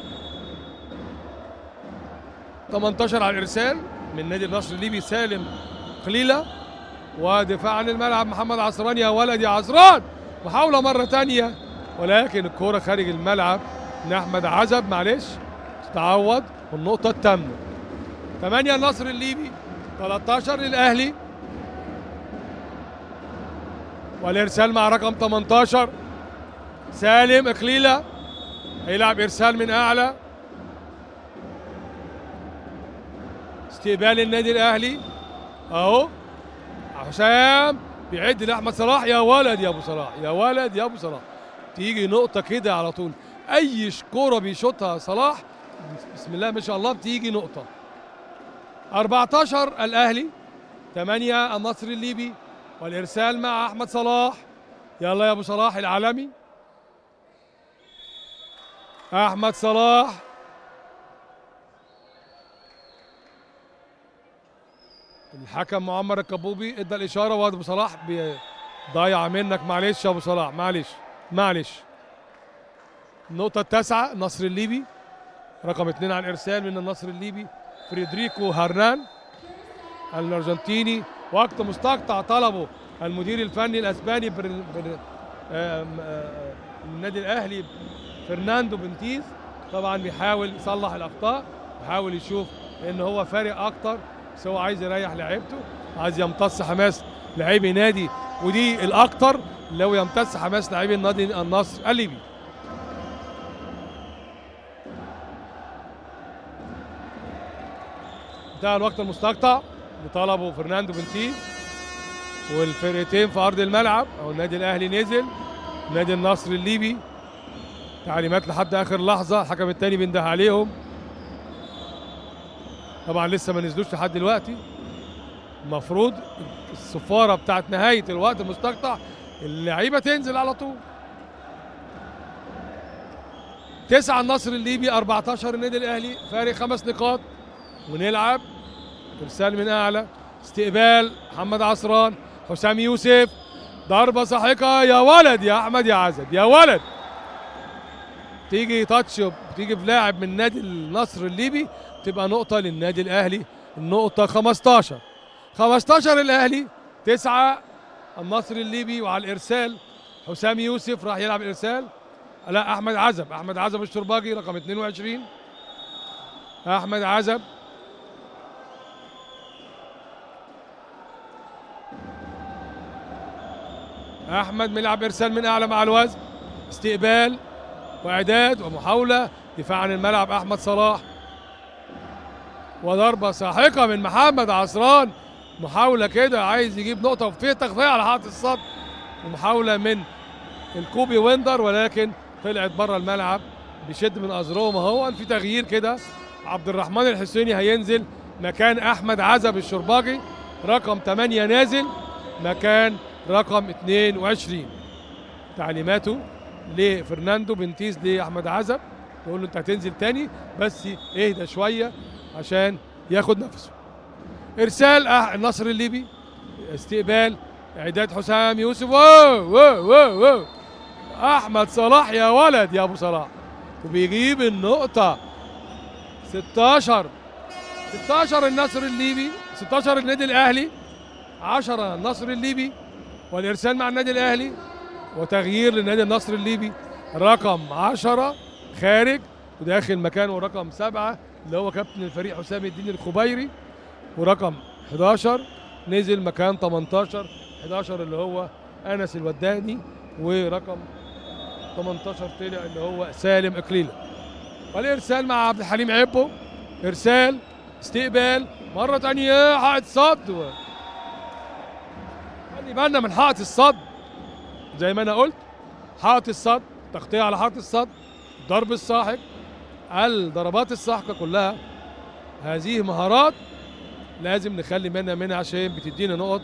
18 على الارسال من نادي النصر الليبي سالم خليله ودفاع عن الملعب محمد عصران يا ولد يا عصران محاوله مره تانية ولكن الكوره خارج الملعب من احمد عزب معلش تتعوض والنقطه الثامنه 8 النصر الليبي 13 للاهلي والارسال مع رقم 18 سالم اخليله هيلعب ارسال من اعلى استقبال النادي الاهلي اهو حسام بيعد لاحمد صلاح يا ولد يا ابو صلاح يا ولد يا ابو صلاح تيجي نقطه كده على طول اي ش- كوره بيشوطها صلاح بسم الله ما شاء الله بتيجي نقطه 14 الاهلي 8 النصر الليبي والارسال مع احمد صلاح يلا يا ابو صلاح العالمي احمد صلاح الحكم معمر الكبوبي ادى الاشاره واد ابو صلاح بي- ضايع منك معلش يا ابو صلاح معلش معلش النقطة التاسعة النصر الليبي رقم اثنين على الارسال من النصر الليبي فريدريكو هرنان الارجنتيني وقت مستقطع طلبه المدير الفني الاسباني بر... بر... آم، آه، النادي الاهلي فرناندو بنتيز طبعا بيحاول يصلح الاخطاء بيحاول يشوف ان هو فارق اكتر بس هو عايز يريح لعيبته عايز يمتص حماس لاعبي نادي ودي الاكتر لو يمتص حماس لاعبي النادي النصر الليبي انتهى الوقت المستقطع بطلبه فرناندو بنتي والفرقتين في ارض الملعب او النادي الاهلي نزل نادي النصر الليبي تعليمات لحد اخر لحظه الحكم الثاني بينده عليهم طبعا لسه ما نزلوش لحد دلوقتي المفروض الصفاره بتاعت نهايه الوقت المستقطع اللعيبه تنزل على طول تسعة النصر الليبي 14 النادي الاهلي فارق خمس نقاط ونلعب ارسال من اعلى استقبال محمد عصران حسام يوسف ضربه ساحقه يا ولد يا احمد يا عزب يا ولد تيجي تاتش تيجي في لاعب من نادي النصر الليبي تبقى نقطه للنادي الاهلي النقطه 15 15 الاهلي تسعة النصر الليبي وعلى الارسال حسام يوسف راح يلعب الارسال لا احمد عزب احمد عزب الشرباجي رقم 22 احمد عزب احمد بيلعب ارسال من اعلى مع الوزن استقبال واعداد ومحاوله دفاع عن الملعب احمد صلاح وضربه ساحقه من محمد عصران محاوله كده عايز يجيب نقطه وفي تغطيه على حائط الصد ومحاوله من الكوبي ويندر ولكن طلعت بره الملعب بيشد من ازروم اهو في تغيير كده عبد الرحمن الحسيني هينزل مكان احمد عزب الشرباجي رقم 8 نازل مكان رقم 22 تعليماته لفرناندو بنتيز لاحمد عزب يقول له انت هتنزل تاني بس اهدى شويه عشان ياخد نفسه ارسال أه النصر الليبي استقبال اعداد حسام يوسف واو واو واو, واو. احمد صلاح يا ولد يا ابو صلاح وبيجيب النقطه 16 16 النصر الليبي 16 النادي الاهلي 10 النصر الليبي والارسال مع النادي الاهلي وتغيير للنادي النصر الليبي رقم 10 خارج وداخل مكانه رقم 7 اللي هو كابتن الفريق حسام الدين الخبيري ورقم 11 نزل مكان 18 11 اللي هو انس الوداني ورقم 18 طلع اللي هو سالم اقليله والارسال مع عبد الحليم عبو ارسال استقبال مره ثانيه حائط صد خلي بالنا من حائط الصد زي ما انا قلت حائط الصد تغطيه على حائط الصد ضرب الساحق الضربات الساحقه كلها هذه مهارات لازم نخلي بالنا منها عشان بتدينا نقط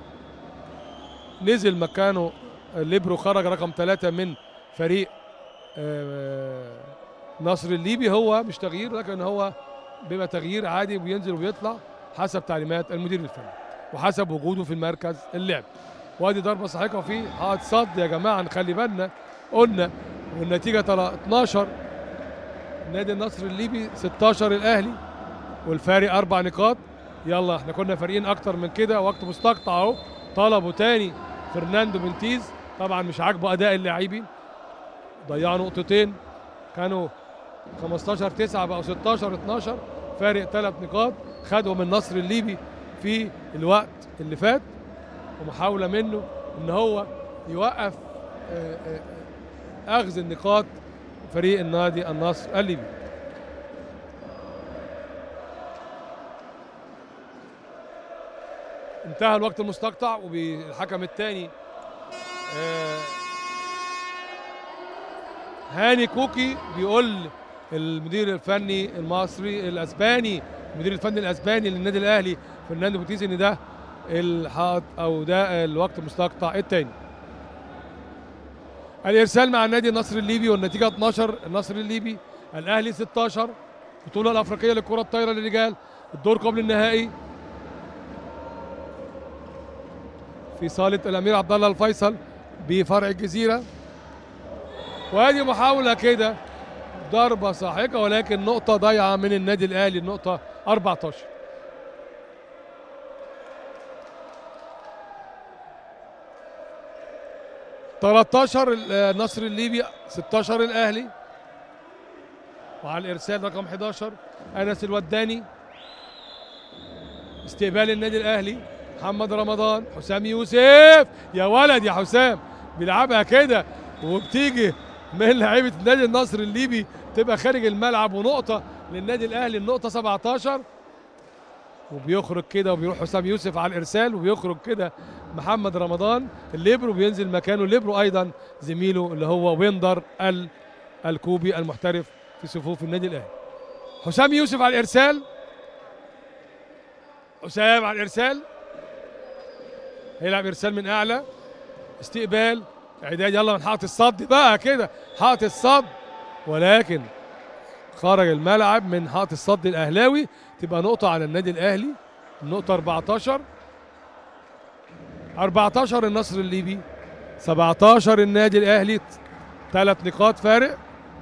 نزل مكانه ليبرو خرج رقم ثلاثة من فريق نصر الليبي هو مش تغيير لكن هو بيبقى تغيير عادي وبينزل وبيطلع حسب تعليمات المدير الفني وحسب وجوده في المركز اللعب وادي ضربه ساحقه في حائط صد يا جماعه نخلي بالنا قلنا والنتيجه 12 نادي النصر الليبي 16 الاهلي والفارق اربع نقاط يلا احنا كنا فارقين اكتر من كده وقت مستقطع اهو طلبوا تاني فرناندو بنتيز طبعا مش عاجبه اداء اللاعبين ضيعوا نقطتين كانوا 15 9 بقوا 16 12 فارق ثلاث نقاط خدوا من النصر الليبي في الوقت اللي فات ومحاولة منه ان هو يوقف اخذ النقاط فريق النادي النصر الليبي انتهى الوقت المستقطع وبالحكم الثاني هاني كوكي بيقول المدير الفني المصري الاسباني المدير الفني الاسباني للنادي الاهلي فرناندو بوتيز ان ده الحاط او ده الوقت المستقطع الثاني الارسال مع النادي النصر الليبي والنتيجه 12 النصر الليبي الاهلي 16 البطوله الافريقيه للكره الطايره للرجال الدور قبل النهائي في صاله الامير عبد الله الفيصل بفرع الجزيره وهذه محاوله كده ضربه ساحقه ولكن نقطه ضايعه من النادي الاهلي النقطه 14 13 النصر الليبي 16 الاهلي وعلى الارسال رقم 11 انس الوداني استقبال النادي الاهلي محمد رمضان حسام يوسف يا ولد يا حسام بيلعبها كده وبتيجي من لعيبه النادي النصر الليبي تبقى خارج الملعب ونقطه للنادي الاهلي النقطه 17 وبيخرج كده وبيروح حسام يوسف على الارسال وبيخرج كده محمد رمضان الليبرو بينزل مكانه الليبرو ايضا زميله اللي هو ويندر ال الكوبي المحترف في صفوف النادي الاهلي حسام يوسف على الارسال حسام على الارسال هيلعب ارسال من اعلى استقبال اعداد يلا من حائط الصد بقى كده حائط الصد ولكن خرج الملعب من حائط الصد الاهلاوي تبقى نقطه على النادي الاهلي النقطه 14 14 النصر الليبي 17 النادي الاهلي ثلاث نقاط فارق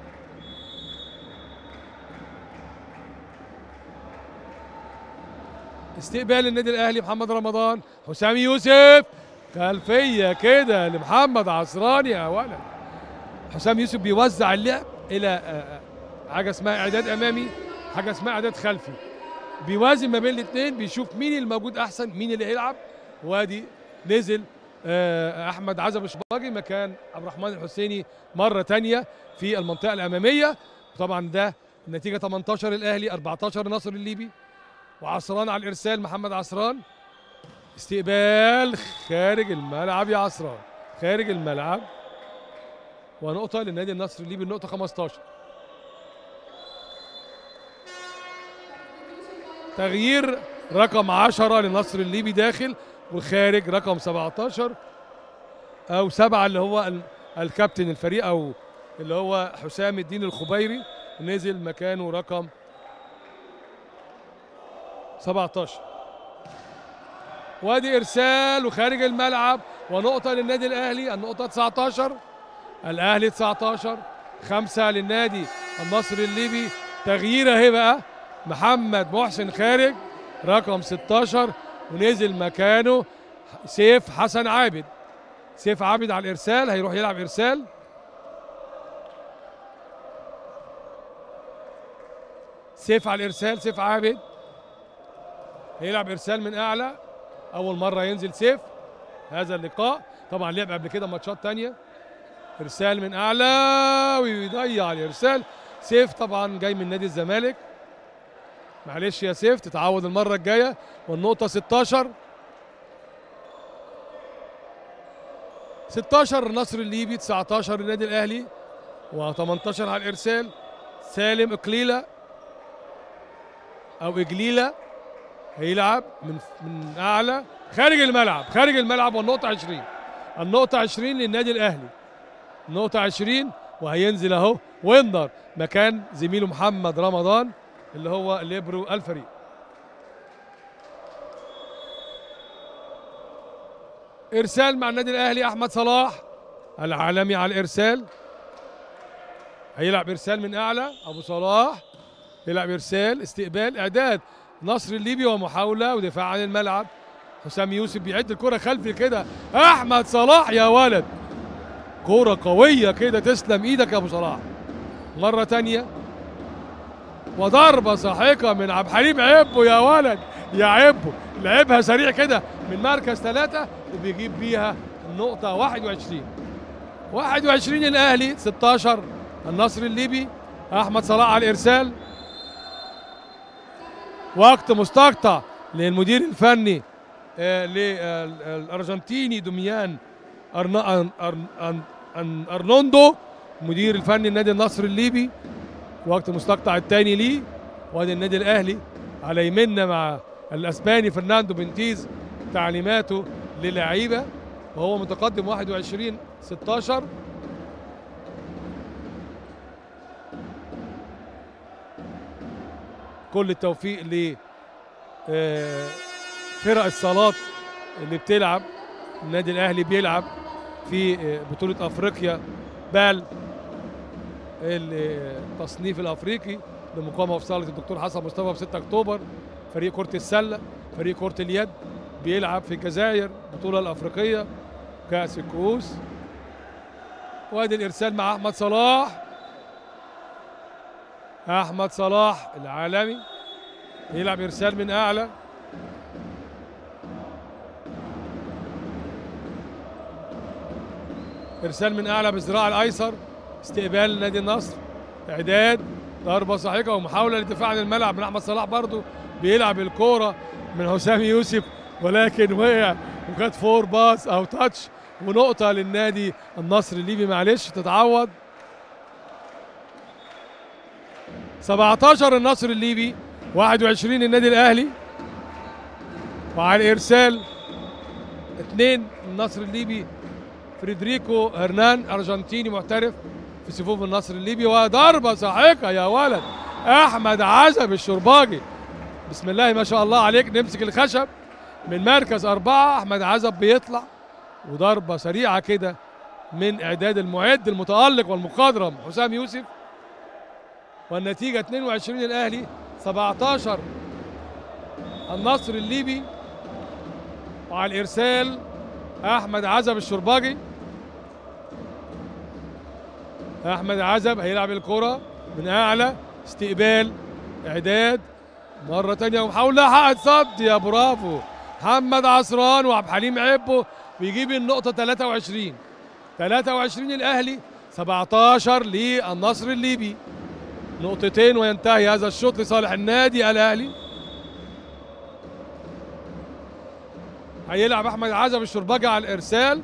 استقبال النادي الاهلي محمد رمضان حسام يوسف خلفيه كده لمحمد عصران يا ولد حسام يوسف بيوزع اللعب الى آه، آه، حاجه اسمها اعداد امامي حاجه اسمها اعداد خلفي بيوازن ما بين الاثنين بيشوف مين الموجود احسن مين اللي هيلعب وادي نزل آه، احمد عزب شباجي مكان عبد الرحمن الحسيني مره تانية في المنطقه الاماميه طبعا ده النتيجه 18 الاهلي 14 النصر الليبي وعصران على الارسال محمد عصران استقبال خارج الملعب يا عصران خارج الملعب ونقطه للنادي النصر الليبي النقطه 15 تغيير رقم 10 للنصر الليبي داخل وخارج رقم 17 او سبعة اللي هو ال- الكابتن الفريق او اللي هو حسام الدين الخبيري نزل مكانه رقم 17 وادي ارسال وخارج الملعب ونقطه للنادي الاهلي النقطه 19 الاهلي 19 خمسة للنادي النصر الليبي تغيير اهي بقى محمد محسن خارج رقم 16 ونزل مكانه سيف حسن عابد سيف عابد على الارسال هيروح يلعب ارسال سيف على الارسال سيف عابد هيلعب ارسال من اعلى اول مره ينزل سيف هذا اللقاء طبعا لعب قبل كده ماتشات تانية ارسال من اعلى ويضيع الارسال سيف طبعا جاي من نادي الزمالك معلش يا سيف تتعود المره الجايه والنقطه 16 16 النصر الليبي 19 النادي الاهلي و18 على الارسال سالم اقليله او اجليله هيلعب من من اعلى خارج الملعب خارج الملعب والنقطه 20 النقطه 20 للنادي الاهلي النقطه 20 وهينزل اهو ويندر مكان زميله محمد رمضان اللي هو ليبرو الفريق ارسال مع النادي الاهلي احمد صلاح العالمي على الارسال هيلعب ارسال من اعلى ابو صلاح يلعب ارسال استقبال اعداد نصر الليبي ومحاوله ودفاع عن الملعب حسام يوسف بيعد الكره خلفي كده احمد صلاح يا ولد كوره قويه كده تسلم ايدك يا ابو صلاح مره تانية وضربه ساحقه من عبد الحليم عبه يا ولد يا عبه لعبها سريع كده من مركز ثلاثة وبيجيب بيها النقطة 21 21 الأهلي 16 النصر الليبي أحمد صلاح على الإرسال وقت مستقطع للمدير الفني آه، للأرجنتيني دوميان أرنا أن أن أن أن أرنوندو مدير الفني النادي النصر الليبي وقت مستقطع الثاني ليه وادي النادي الاهلي على يمنا مع الاسباني فرناندو بنتيز تعليماته للعيبه وهو متقدم 21 16 كل التوفيق ل آه، فرق الصالات اللي بتلعب النادي الاهلي بيلعب في آه، بطوله افريقيا بال التصنيف الافريقي لمقامه في صاله الدكتور حسن مصطفى في 6 اكتوبر فريق كره السله فريق كره اليد بيلعب في الجزائر البطوله الافريقيه كاس الكؤوس وادي الارسال مع احمد صلاح احمد صلاح العالمي يلعب ارسال من اعلى ارسال من اعلى بالذراع الايسر استقبال نادي النصر اعداد ضربه صحيحه ومحاوله للدفاع عن الملعب من احمد صلاح برضو بيلعب الكوره من حسام يوسف ولكن وقع وكانت فور باس او تاتش ونقطه للنادي النصر الليبي معلش تتعوض 17 النصر الليبي 21 النادي الاهلي وعلى الارسال اثنين النصر الليبي فريدريكو هرنان ارجنتيني محترف في صفوف النصر الليبي وضربه صاعقه يا ولد احمد عزب الشرباجي بسم الله ما شاء الله عليك نمسك الخشب من مركز أربعة أحمد عزب بيطلع وضربة سريعة كده من إعداد المعد المتألق والمخضرم حسام يوسف والنتيجة 22 الأهلي 17 النصر الليبي وعلى الإرسال أحمد عزب الشرباجي أحمد عزب هيلعب الكرة من أعلى استقبال إعداد مرة تانية ومحاولة حقق صد يا برافو محمد عصران وعبد الحليم عبو بيجيب النقطة 23 23 الأهلي 17 للنصر الليبي نقطتين وينتهي هذا الشوط لصالح النادي الأهلي هيلعب أحمد عزب الشربجة على الإرسال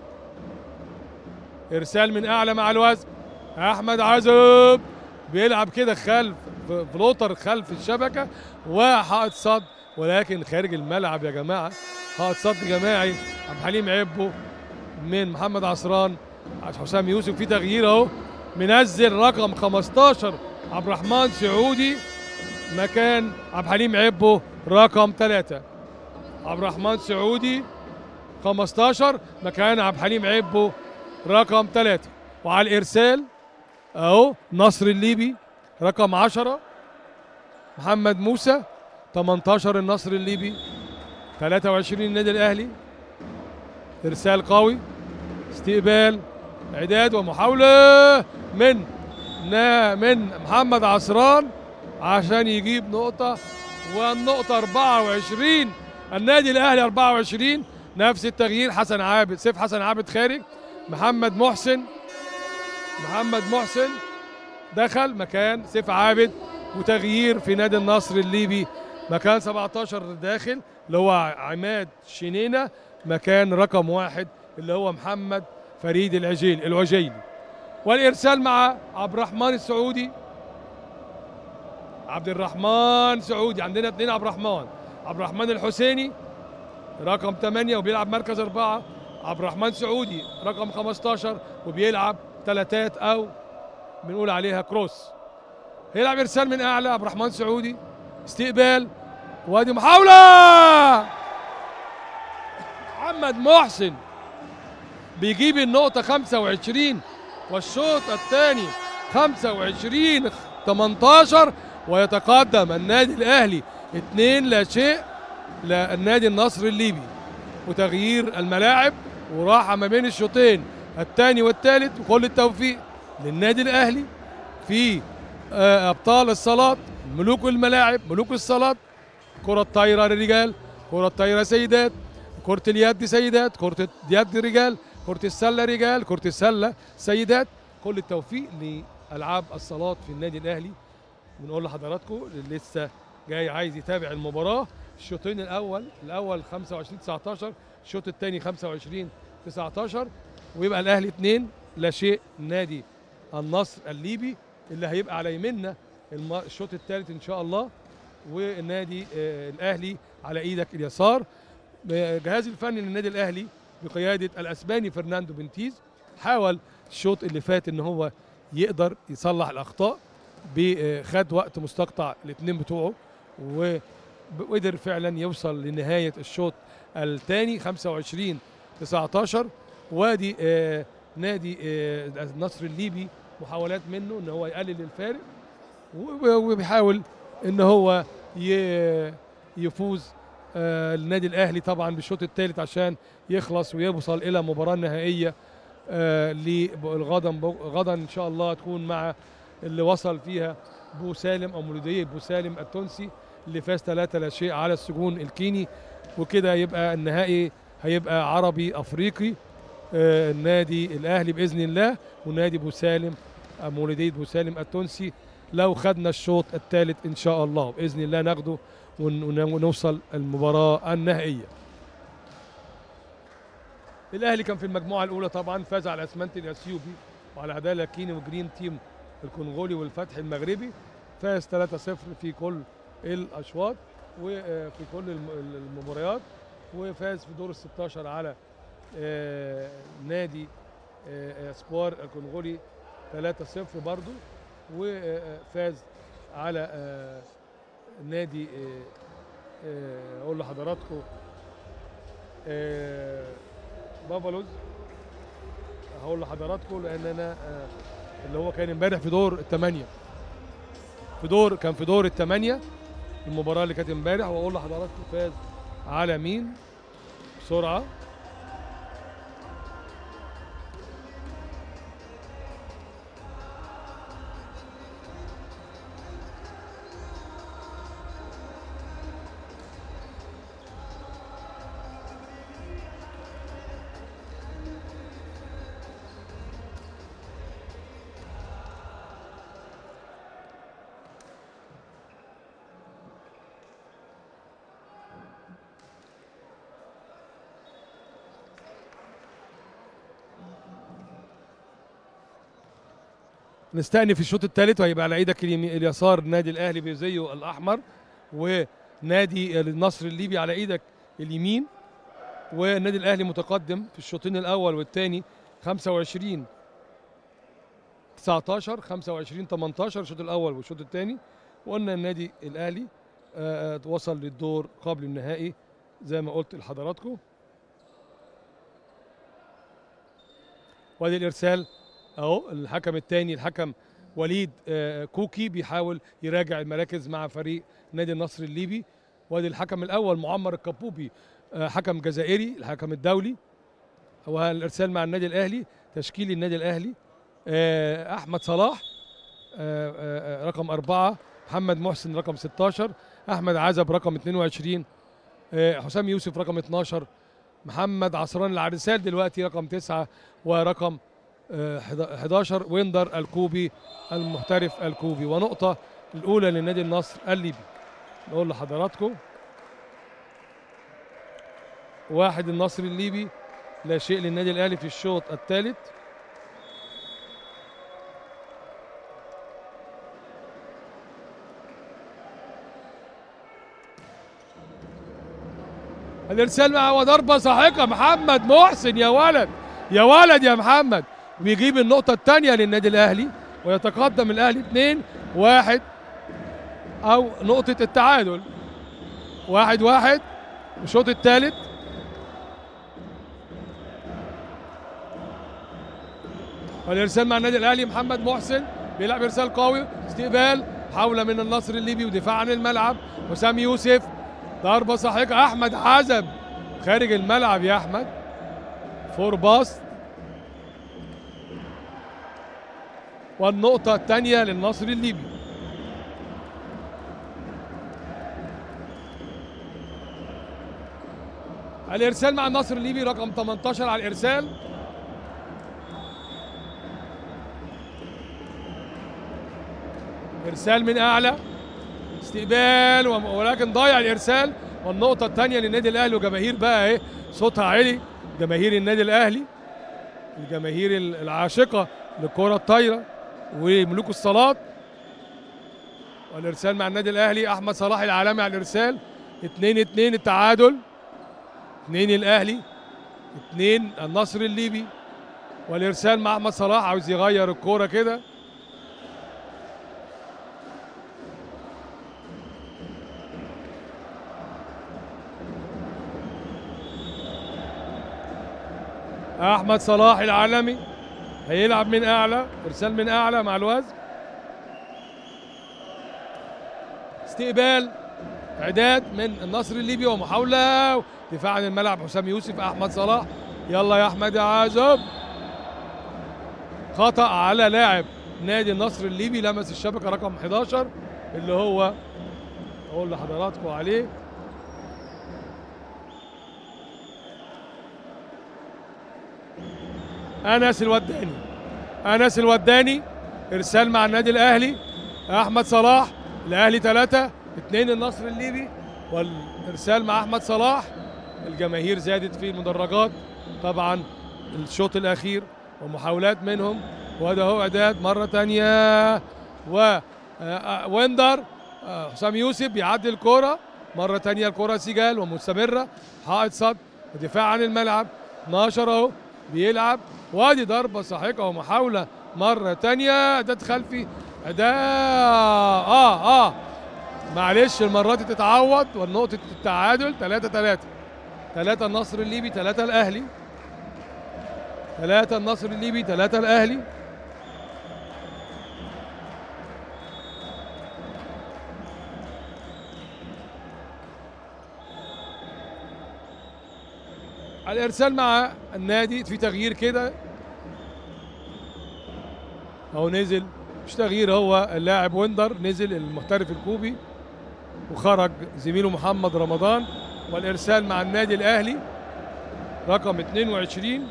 إرسال من أعلى مع الوزن أحمد عزب بيلعب كده خلف فلوتر خلف الشبكة وحائط صد ولكن خارج الملعب يا جماعة حائط صد جماعي عبد الحليم عبو من محمد عصران حسام يوسف في تغيير اهو منزل رقم 15 عبد الرحمن سعودي مكان عبد الحليم عبو رقم 3 عبد الرحمن سعودي 15 مكان عبد الحليم عبو رقم 3 وعلى الارسال اهو نصر الليبي رقم 10 محمد موسى 18 النصر الليبي 23 النادي الاهلي ارسال قوي استقبال اعداد ومحاوله من نا من محمد عصران عشان يجيب نقطه والنقطه 24 النادي الاهلي 24 نفس التغيير حسن عابد سيف حسن عابد خارج محمد محسن محمد محسن دخل مكان سيف عابد وتغيير في نادي النصر الليبي مكان 17 داخل اللي هو عماد شنينة مكان رقم واحد اللي هو محمد فريد العجيل العجيلي والإرسال مع عبد الرحمن السعودي عبد الرحمن سعودي عندنا اثنين عبد الرحمن عبد الرحمن الحسيني رقم 8 وبيلعب مركز أربعة عبد الرحمن سعودي رقم 15 وبيلعب ثلاثات أو بنقول عليها كروس هيلعب إرسال من أعلى عبد الرحمن سعودي استقبال وادي محاولة محمد محسن بيجيب النقطة 25 والشوط الثاني 25 18 ويتقدم النادي الأهلي 2 لا شيء للنادي النصر الليبي وتغيير الملاعب وراحة ما بين الشوطين الثاني والثالث وكل التوفيق للنادي الأهلي في آه، أبطال الصالات ملوك الملاعب ملوك الصالات كرة طايرة للرجال كرة طايرة سيدات كرة اليد سيدات كرة اليد رجال كرة السلة رجال كرة السلة سيدات كل التوفيق لألعاب الصالات في النادي الأهلي بنقول لحضراتكم اللي لسه جاي عايز يتابع المباراة الشوطين الأول الأول 25 19 الشوط الثاني 25 19 ويبقى الأهلي اثنين لا شيء نادي النصر الليبي اللي هيبقى على يميننا الم- الشوط الثالث ان شاء الله والنادي آه، الاهلي على ايدك اليسار الجهاز الفني للنادي الاهلي بقياده الاسباني فرناندو بنتيز حاول الشوط اللي فات ان هو يقدر يصلح الاخطاء ب- خد وقت مستقطع الاثنين بتوعه وقدر فعلا يوصل لنهايه الشوط الثاني 25 19 وادي آه، نادي آه، النصر الليبي محاولات منه ان هو يقلل الفارق و- وبيحاول ان هو ي- يفوز آه، النادي الاهلي طبعا بالشوط الثالث عشان يخلص ويوصل الى مباراه نهائيه آه، لغدا غدا ان شاء الله تكون مع اللي وصل فيها بو سالم او مولوديه بو سالم التونسي اللي فاز 3 لا شيء على السجون الكيني وكده يبقى النهائي هيبقى عربي افريقي آه، النادي الاهلي باذن الله ونادي بوسالم آه، مولوديه بوسالم التونسي لو خدنا الشوط الثالث ان شاء الله باذن الله ناخده ون- ون- ونوصل المباراه النهائيه الاهلي كان في المجموعه الاولى طبعا فاز على اسمنت الاثيوبي وعلى عداله كيني وجرين تيم الكونغولي والفتح المغربي فاز 3-0 في كل الاشواط وفي كل الم- المباريات وفاز في دور ال 16 على آه، نادي آه، اسبوار الكونغولي 3-0 برضو وفاز على آه، نادي آه، آه، اقول لحضراتكم آه، بافالوز هقول لحضراتكم لان انا آه، اللي هو كان امبارح في دور الثمانيه في دور كان في دور الثمانيه المباراه اللي كانت امبارح واقول لحضراتكم فاز على مين بسرعه نستأنف الشوط الثالث وهيبقى على ايدك اليمين اليسار النادي الاهلي بزيه الاحمر ونادي النصر الليبي على ايدك اليمين والنادي الاهلي متقدم في الشوطين الاول والثاني 25 19 25 18 الشوط الاول والشوط الثاني وقلنا النادي الاهلي آه، آه، وصل للدور قبل النهائي زي ما قلت لحضراتكم وادي الارسال اهو الحكم الثاني الحكم وليد آه، كوكي بيحاول يراجع المراكز مع فريق نادي النصر الليبي وادي الحكم الاول معمر الكبوبي آه، حكم جزائري الحكم الدولي والارسال مع النادي الاهلي تشكيل النادي الاهلي آه، احمد صلاح آه، آه، آه، رقم أربعة محمد محسن رقم 16 احمد عزب رقم 22 آه، حسام يوسف رقم 12 محمد عصران العرسال دلوقتي رقم 9 ورقم آه، 11 ويندر الكوبي المحترف الكوبي ونقطة الأولى لنادي النصر الليبي نقول لحضراتكم واحد النصر الليبي لا شيء للنادي الأهلي في الشوط الثالث الارسال مع وضربه ساحقه محمد محسن يا ولد يا ولد يا محمد ويجيب النقطه الثانيه للنادي الاهلي ويتقدم الاهلي 2 1 او نقطه التعادل واحد واحد الشوط الثالث والارسال مع النادي الاهلي محمد محسن بيلعب ارسال قوي استقبال محاوله من النصر الليبي ودفاع عن الملعب وسام يوسف ضربه ساحقه احمد عزب خارج الملعب يا احمد فور باس والنقطه الثانيه للنصر الليبي الارسال مع النصر الليبي رقم 18 على الارسال ارسال من اعلى استقبال وم- ولكن ضايع الارسال والنقطه الثانيه للنادي الاهلي وجماهير بقى ايه صوتها عالي جماهير النادي الاهلي الجماهير ال- العاشقه للكره الطايره وملوك الصالات والارسال مع النادي الاهلي احمد صلاح العالمي على الارسال 2 2 التعادل 2 الاهلي 2 النصر الليبي والارسال مع احمد صلاح عاوز يغير الكوره كده احمد صلاح العالمي هيلعب من اعلى ارسال من اعلى مع الوزن استقبال اعداد من النصر الليبي ومحاوله دفاع عن الملعب حسام يوسف احمد صلاح يلا يا احمد يا عازب خطا على لاعب نادي النصر الليبي لمس الشبكه رقم 11 اللي هو اقول لحضراتكم عليه انس الوداني انس الوداني ارسال مع النادي الاهلي احمد صلاح الاهلي ثلاثة اثنين النصر الليبي والارسال مع احمد صلاح الجماهير زادت في المدرجات طبعا الشوط الاخير ومحاولات منهم وده هو اعداد مره تانية و آه، آه، ويندر آه، حسام يوسف بيعدي الكرة مرة تانية الكرة سجال ومستمرة حائط صد ودفاع عن الملعب 12 اهو بيلعب وادي ضربة ساحقة ومحاولة مرة تانية اعداد خلفي اداء اه اه معلش المرة دي تتعوض والنقطة التعادل 3 3 3 النصر الليبي 3 الاهلي 3 النصر الليبي 3 الاهلي الارسال مع النادي في تغيير كده اهو نزل مش تغيير هو اللاعب ويندر نزل المحترف الكوبي وخرج زميله محمد رمضان والارسال مع النادي الاهلي رقم 22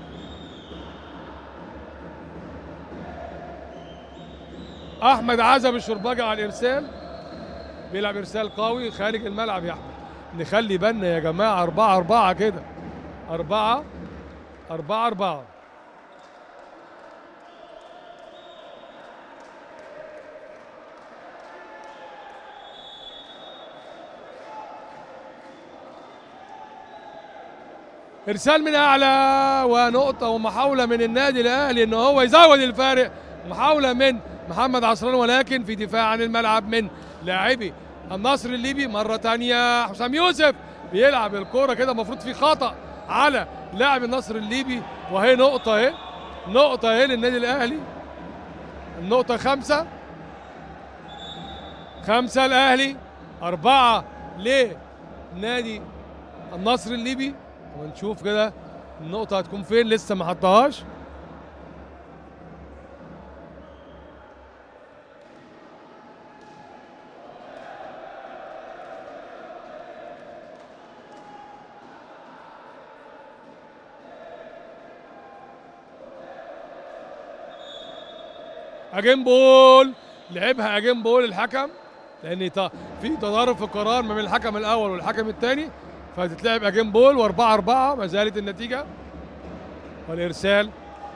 احمد عزب الشرباجي على الارسال بيلعب ارسال قوي خارج الملعب يا احمد نخلي بالنا يا جماعه أربعة أربعة كده أربعة أربعة أربعة ارسال من اعلى ونقطه ومحاوله من النادي الاهلي ان هو يزود الفارق محاوله من محمد عصران ولكن في دفاع عن الملعب من لاعبي النصر الليبي مره تانية حسام يوسف بيلعب الكوره كده المفروض في خطا على لاعب النصر الليبي وهي نقطه اهي نقطه اهي للنادي الاهلي النقطه خمسه خمسه الاهلي اربعه لنادي النصر الليبي ونشوف كده النقطة هتكون فين لسه ما حطهاش اجين بول لعبها اجين بول الحكم لان ت- في تضارب في القرار ما بين الحكم الاول والحكم الثاني فهتتلعب اجين بول و4 4 ما زالت النتيجه والارسال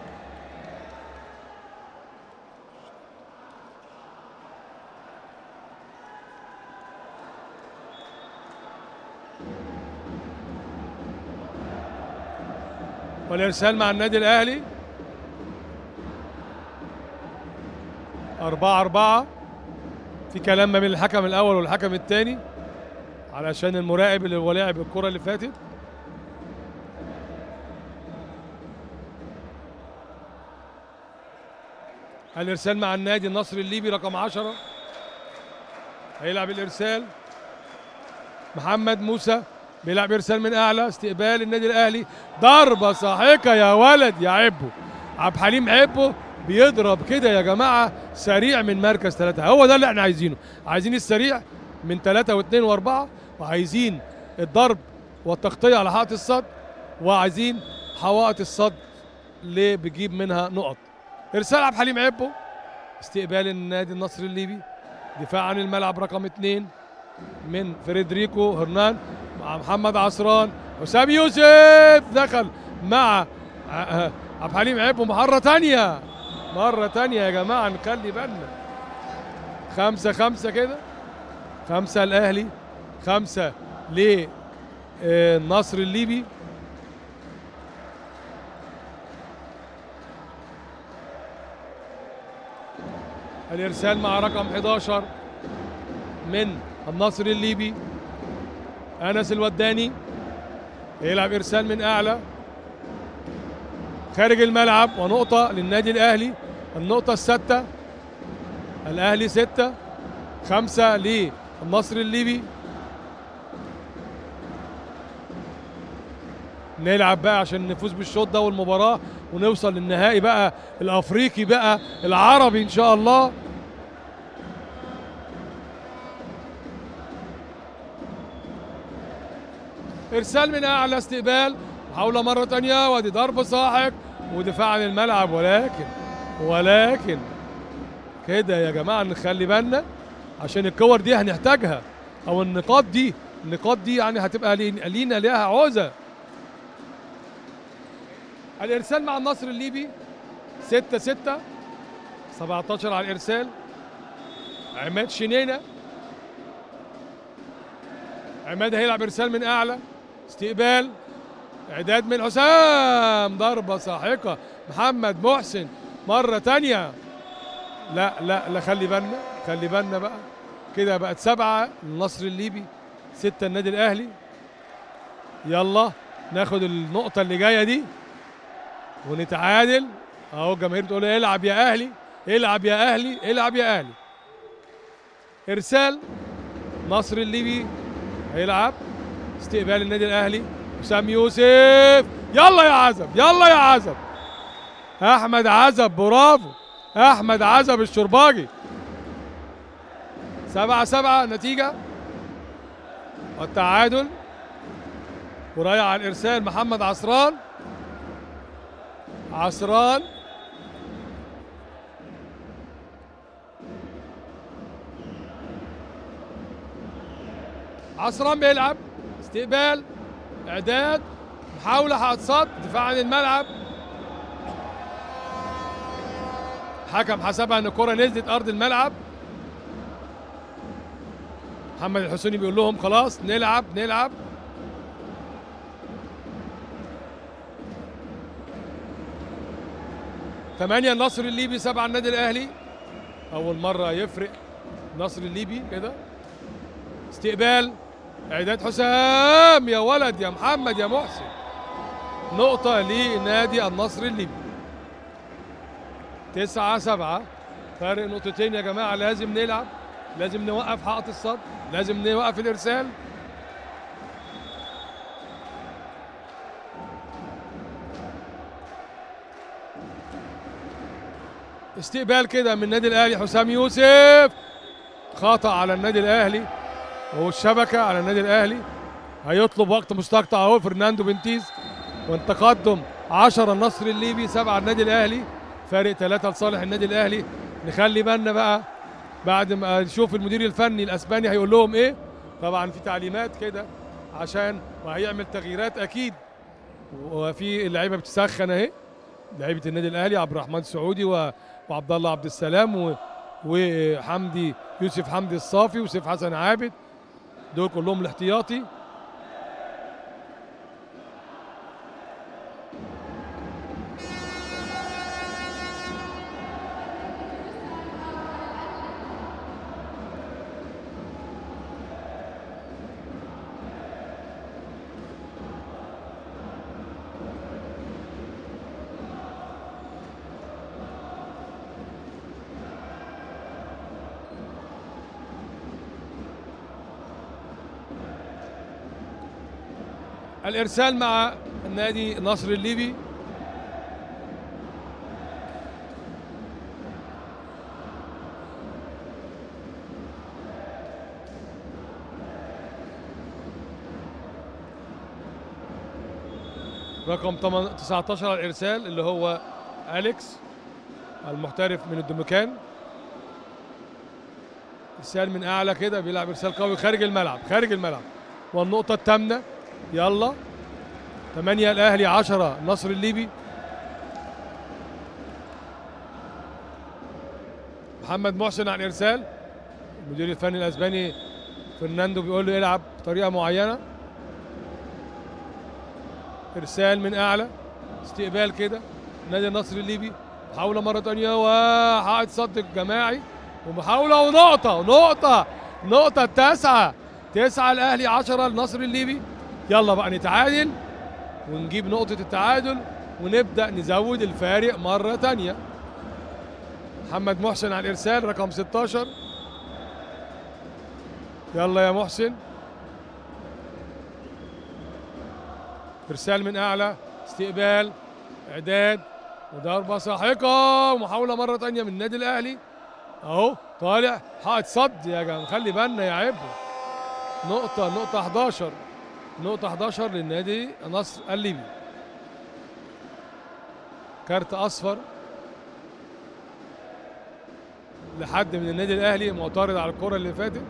والارسال مع النادي الاهلي أربعة أربعة في كلام ما بين الحكم الأول والحكم الثاني علشان المراقب اللي هو لاعب الكرة اللي فاتت الإرسال مع النادي النصر الليبي رقم 10 هيلعب الإرسال محمد موسى بيلعب إرسال من أعلى استقبال النادي الأهلي ضربة ساحقة يا ولد يا عبو عبد الحليم عبو بيضرب كده يا جماعة سريع من مركز ثلاثة هو ده اللي احنا عايزينه عايزين السريع من ثلاثة واثنين واربعة وعايزين الضرب والتغطية على حائط الصد وعايزين حوائط الصد اللي بيجيب منها نقط ارسال عبد الحليم عبو استقبال النادي النصر الليبي دفاع عن الملعب رقم اثنين من فريدريكو هرنان مع محمد عصران حسام يوسف دخل مع ع- عبد الحليم عبو مرة تانية مرة تانية يا جماعة نخلي بالنا خمسة خمسة كده خمسة الأهلي خمسة للنصر الليبي الإرسال مع رقم 11 من النصر الليبي أنس الوداني يلعب إرسال من أعلى خارج الملعب ونقطة للنادي الأهلي النقطة الستة الأهلي ستة خمسة للنصر الليبي نلعب بقى عشان نفوز بالشوط ده والمباراة ونوصل للنهائي بقى الأفريقي بقى العربي إن شاء الله إرسال من أعلى استقبال محاولة مرة تانية وادي ضرب ساحق ودفاع عن الملعب ولكن ولكن كده يا جماعه نخلي بالنا عشان الكور دي هنحتاجها او النقاط دي النقاط دي يعني هتبقى لي- لينا ليها عوزه الارسال مع النصر الليبي 6 6 17 على الارسال عماد شنينه عماد هيلعب ارسال من اعلى استقبال اعداد من حسام ضربه ساحقه محمد محسن مره تانية لا لا لا خلي بالنا خلي بالنا بقى كده بقت سبعه للنصر الليبي سته النادي الاهلي يلا ناخد النقطه اللي جايه دي ونتعادل اهو الجماهير بتقول العب يا اهلي العب يا اهلي العب يا اهلي ارسال نصر الليبي هيلعب استقبال النادي الاهلي حسام يوسف يلا يا عزب يلا يا عزب احمد عزب برافو احمد عزب الشرباجي سبعة سبعة نتيجة والتعادل ورايح على الارسال محمد عصران عصران عصران بيلعب استقبال اعداد محاوله هتصد دفاع عن الملعب حكم حسبها ان الكره نزلت ارض الملعب محمد الحسيني بيقول لهم خلاص نلعب نلعب ثمانية النصر الليبي سبعة النادي الأهلي أول مرة يفرق النصر الليبي كده استقبال إعداد حسام يا ولد يا محمد يا محسن نقطة لنادي النصر الليبي تسعة سبعة فارق نقطتين يا جماعة لازم نلعب لازم نوقف حائط الصد لازم نوقف الإرسال استقبال كده من النادي الاهلي حسام يوسف خطا على النادي الاهلي والشبكه على النادي الاهلي هيطلب وقت مستقطع اهو فرناندو بنتيز والتقدم 10 النصر الليبي 7 النادي الاهلي فارق 3 لصالح النادي الاهلي نخلي بالنا بقى بعد ما نشوف المدير الفني الاسباني هيقول لهم ايه طبعا في تعليمات كده عشان وهيعمل تغييرات اكيد وفي اللعيبه بتسخن اهي لعيبه النادي الاهلي عبد الرحمن السعودي و... وعبد الله عبد السلام و... وحمدي يوسف حمدي الصافي وسيف حسن عابد دول كلهم الاحتياطي الارسال مع النادي النصر الليبي رقم 8 19 على الارسال اللي هو اليكس المحترف من الدوميكان ارسال من اعلى كده بيلعب ارسال قوي خارج الملعب خارج الملعب والنقطه الثامنه يلا 8 الاهلي 10 النصر الليبي محمد محسن على الارسال المدير الفني الاسباني فرناندو بيقول له يلعب بطريقه معينه ارسال من اعلى استقبال كده نادي النصر الليبي محاوله مره ثانيه وحائط صد جماعي ومحاوله ونقطه ونقطه نقطه التاسعه تسعه الاهلي 10 النصر الليبي يلا بقى نتعادل ونجيب نقطة التعادل ونبدأ نزود الفارق مرة تانية محمد محسن على الإرسال رقم 16 يلا يا محسن إرسال من أعلى استقبال إعداد وضربة ساحقة ومحاولة مرة تانية من النادي الأهلي أهو طالع حائط صد يا جماعة خلي بالنا يا عبو نقطة نقطة 11 نقطة 11 للنادي النصر الليبي كارت اصفر لحد من النادي الاهلي معترض على الكره اللي فاتت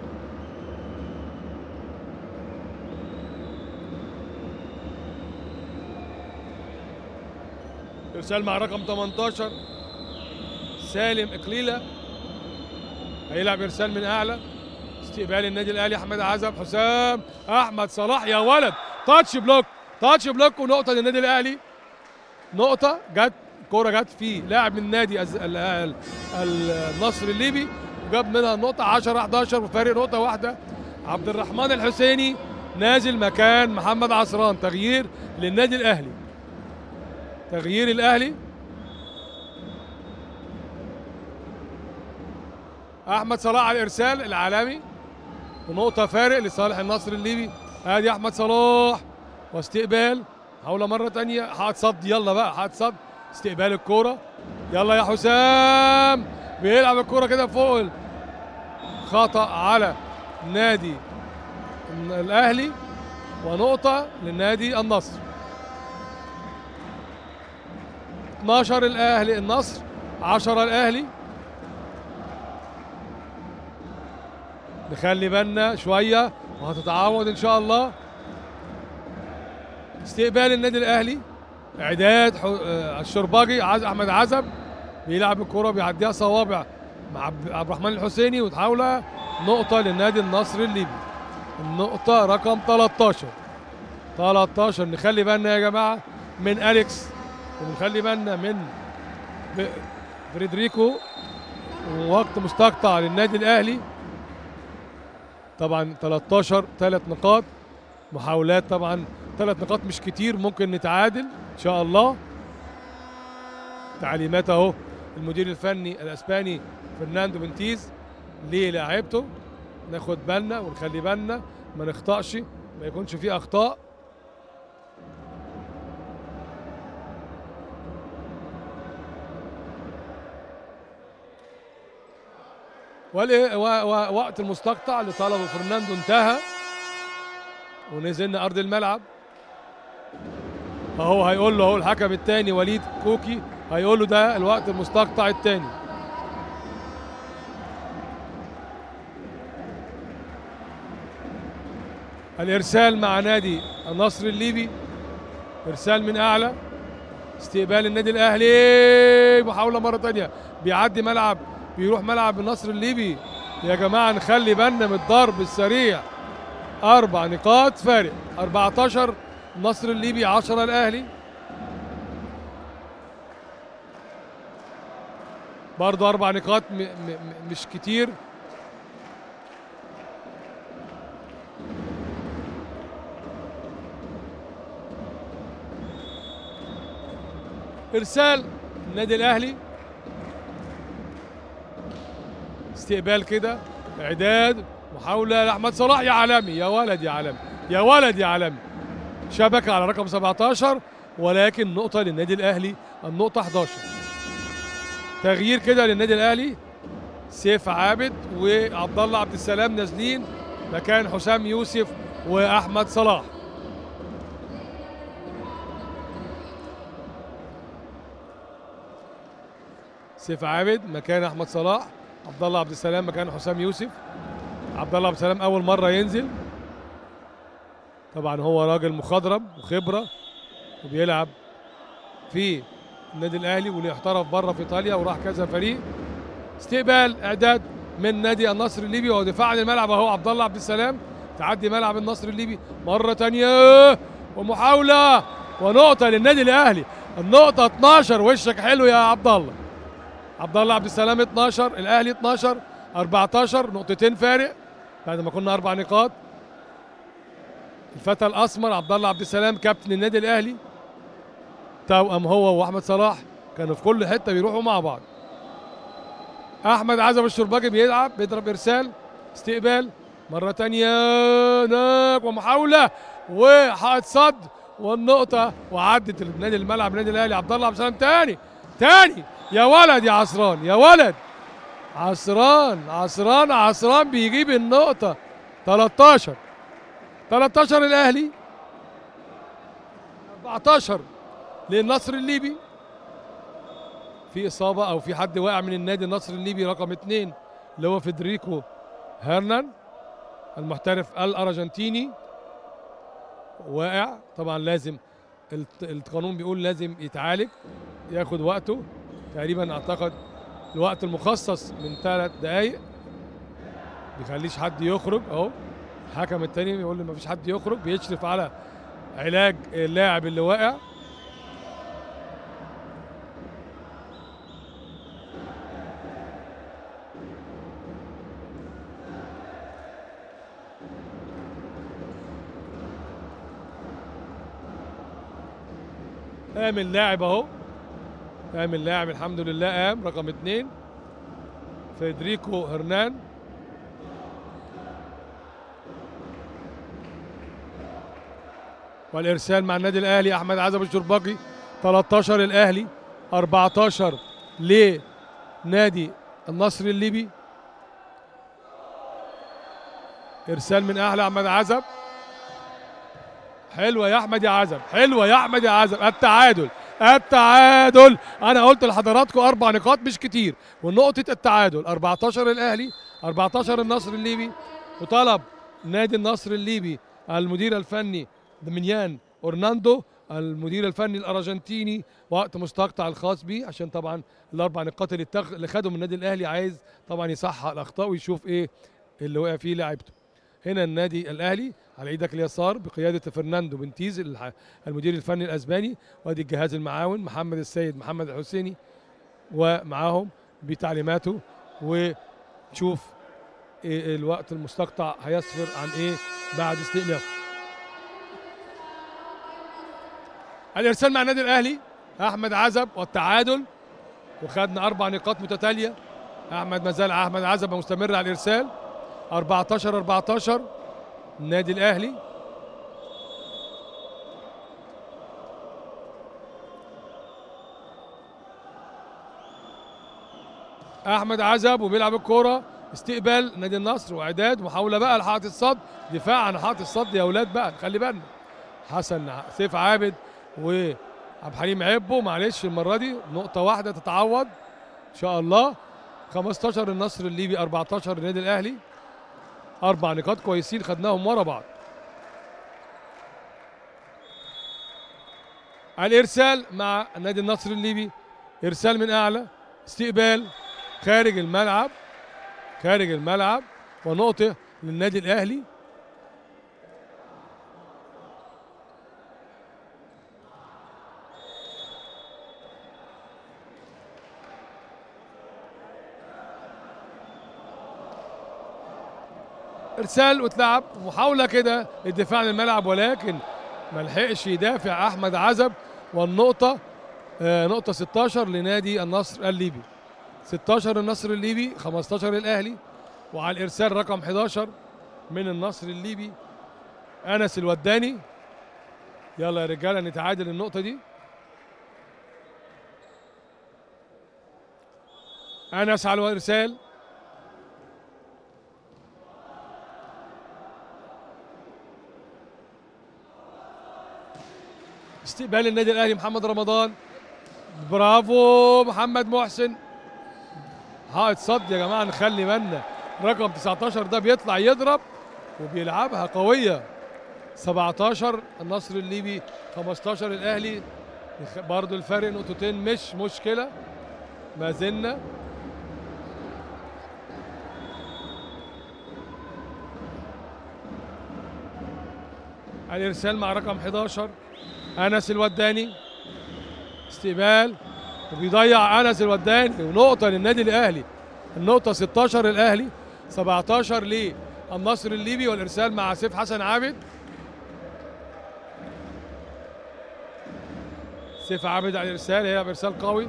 ارسال مع رقم 18 سالم اقليله هيلعب ارسال من اعلى استقبال النادي الاهلي احمد عزب حسام احمد صلاح يا ولد تاتش بلوك تاتش بلوك ونقطه للنادي الاهلي نقطه جت كوره جت في لاعب من نادي أز... ال... ال... ال... النصر الليبي جاب منها النقطه 10 11 وفارق نقطه واحده عبد الرحمن الحسيني نازل مكان محمد عصران تغيير للنادي الاهلي تغيير الاهلي احمد صلاح على الارسال العالمي ونقطة فارق لصالح النصر الليبي ادي احمد صلاح واستقبال حاولة مرة تانية هتصد يلا بقى هتصد استقبال الكورة يلا يا حسام بيلعب الكورة كده فوق خطأ على نادي الاهلي ونقطة للنادي النصر 12 الاهلي النصر 10 الاهلي نخلي بالنا شويه وهتتعوض ان شاء الله استقبال النادي الاهلي اعداد حو... آه، الشرباجي عز... احمد عزب بيلعب الكره بيعديها صوابع مع عبد عبد الرحمن الحسيني وتحاولها نقطه للنادي النصر الليبي النقطه رقم 13 13 نخلي بالنا يا جماعه من اليكس ونخلي بالنا من ب- فريدريكو ووقت مستقطع للنادي الاهلي طبعا 13 ثلاث نقاط محاولات طبعا ثلاث نقاط مش كتير ممكن نتعادل ان شاء الله تعليمات اهو المدير الفني الاسباني فرناندو بنتيز للاعيبته ناخد بالنا ونخلي بالنا ما نخطأش ما يكونش فيه اخطاء والإيه- و- و- وقت المستقطع اللي طلبه فرناندو انتهى ونزلنا ارض الملعب اهو هيقول له اهو الحكم الثاني وليد كوكي هيقول له ده الوقت المستقطع الثاني الارسال مع نادي النصر الليبي ارسال من اعلى استقبال النادي الاهلي محاوله مره ثانيه بيعدي ملعب بيروح ملعب النصر الليبي يا جماعه نخلي بالنا من الضرب السريع اربع نقاط فارق 14 النصر الليبي 10 الاهلي برضه اربع نقاط م م م- مش كتير ارسال النادي الاهلي استقبال كده اعداد محاوله لاحمد صلاح يا عالمي يا ولد يا عالمي يا ولد يا عالمي شبكه على رقم 17 ولكن نقطه للنادي الاهلي النقطه 11 تغيير كده للنادي الاهلي سيف عابد وعبد الله عبد السلام نازلين مكان حسام يوسف واحمد صلاح سيف عابد مكان احمد صلاح عبد الله عبد السلام مكان حسام يوسف عبد الله عبد السلام اول مره ينزل طبعا هو راجل مخضرم وخبره وبيلعب في النادي الاهلي واللي احترف بره في ايطاليا وراح كذا فريق استقبال اعداد من نادي النصر الليبي ودفاع عن الملعب اهو عبد الله عبد السلام تعدي ملعب النصر الليبي مره تانية ومحاوله ونقطه للنادي الاهلي النقطه 12 وشك حلو يا عبد الله عبد الله عبد السلام 12 الاهلي 12 14 نقطتين فارق بعد ما كنا اربع نقاط الفتى الاسمر عبد الله عبد السلام كابتن النادي الاهلي توأم هو واحمد صلاح كانوا في كل حته بيروحوا مع بعض احمد عزب الشرباجي بيلعب بيضرب ارسال استقبال مره تانية هناك ومحاوله وحائط صد والنقطه وعدت النادي الملعب النادي الاهلي عبد الله عبد السلام تاني تاني يا ولد يا عصران يا ولد عصران عصران عصران بيجيب النقطه 13 13 الاهلي 14 للنصر الليبي في اصابه او في حد واقع من النادي النصر الليبي رقم اثنين اللي هو فيدريكو هيرنان المحترف الارجنتيني واقع طبعا لازم الت- القانون بيقول لازم يتعالج ياخد وقته تقريبا اعتقد الوقت المخصص من ثلاث دقايق بيخليش حد يخرج اهو الحكم التاني بيقول لي مفيش حد يخرج بيشرف على علاج اللاعب اللي واقع قام اللاعب اهو قام اللاعب الحمد لله قام رقم اثنين فيدريكو هرنان والارسال مع النادي الاهلي احمد عزب الشرباجي 13 الاهلي 14 لنادي النصر الليبي ارسال من اهلي احمد عزب حلوه يا احمد يا عزب حلوه يا احمد يا عزب التعادل التعادل انا قلت لحضراتكم اربع نقاط مش كتير ونقطه التعادل 14 الاهلي 14 النصر الليبي وطلب نادي النصر الليبي المدير الفني دميان اورناندو المدير الفني الارجنتيني وقت مستقطع الخاص بيه عشان طبعا الاربع نقاط اللي, اتخ... اللي خدهم النادي الاهلي عايز طبعا يصحح الاخطاء ويشوف ايه اللي وقع فيه لعيبته هنا النادي الاهلي على ايدك اليسار بقياده فرناندو بنتيز الح- المدير الفني الاسباني وادي الجهاز المعاون محمد السيد محمد الحسيني ومعاهم بتعليماته وشوف إيه الوقت المستقطع هيسفر عن ايه بعد استئناف الارسال مع النادي الاهلي احمد عزب والتعادل وخدنا اربع نقاط متتاليه احمد مازال احمد عزب مستمر على الارسال 14 14 النادي الاهلي احمد عزب وبيلعب الكوره استقبال نادي النصر واعداد محاوله بقى لحائط الصد دفاع عن حائط الصد يا اولاد بقى خلي بالنا حسن ع- سيف عابد وعبد الحليم عبو معلش المره دي نقطه واحده تتعوض ان شاء الله 15 النصر الليبي 14 النادي الاهلي اربع نقاط كويسين خدناهم ورا بعض الارسال مع النادي النصر الليبي ارسال من اعلى استقبال خارج الملعب خارج الملعب ونقطه للنادي الاهلي ارسال واتلعب محاوله كده للدفاع عن الملعب ولكن ما لحقش يدافع احمد عزب والنقطه آه نقطه 16 لنادي النصر الليبي 16 النصر الليبي 15 الاهلي وعلى الارسال رقم 11 من النصر الليبي انس الوداني يلا يا رجاله نتعادل النقطه دي انس على الارسال استقبال النادي الاهلي محمد رمضان برافو محمد محسن حائط صد يا جماعه نخلي بالنا رقم 19 ده بيطلع يضرب وبيلعبها قويه 17 النصر الليبي 15 الاهلي برضو الفرق نقطتين مش مشكله ما زلنا الارسال مع رقم 11 انس الوداني استقبال وبيضيع انس الوداني ونقطه للنادي الاهلي النقطه 16 الاهلي 17 للنصر الليبي والارسال مع سيف حسن عابد سيف عابد على الارسال هي ارسال قوي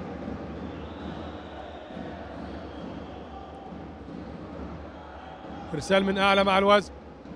ارسال من اعلى مع الوزن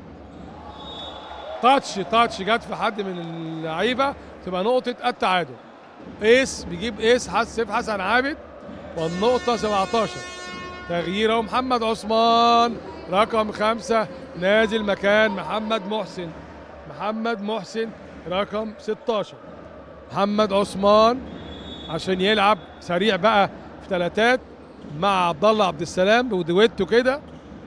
تاتش تاتش جت في حد من اللعيبه تبقى نقطه التعادل ايس بيجيب ايس حس سيف حسن عابد والنقطه 17 تغييره محمد عثمان رقم خمسة نازل مكان محمد محسن محمد محسن رقم 16 محمد عثمان عشان يلعب سريع بقى في ثلاثات مع عبد الله عبد السلام ودويتو كده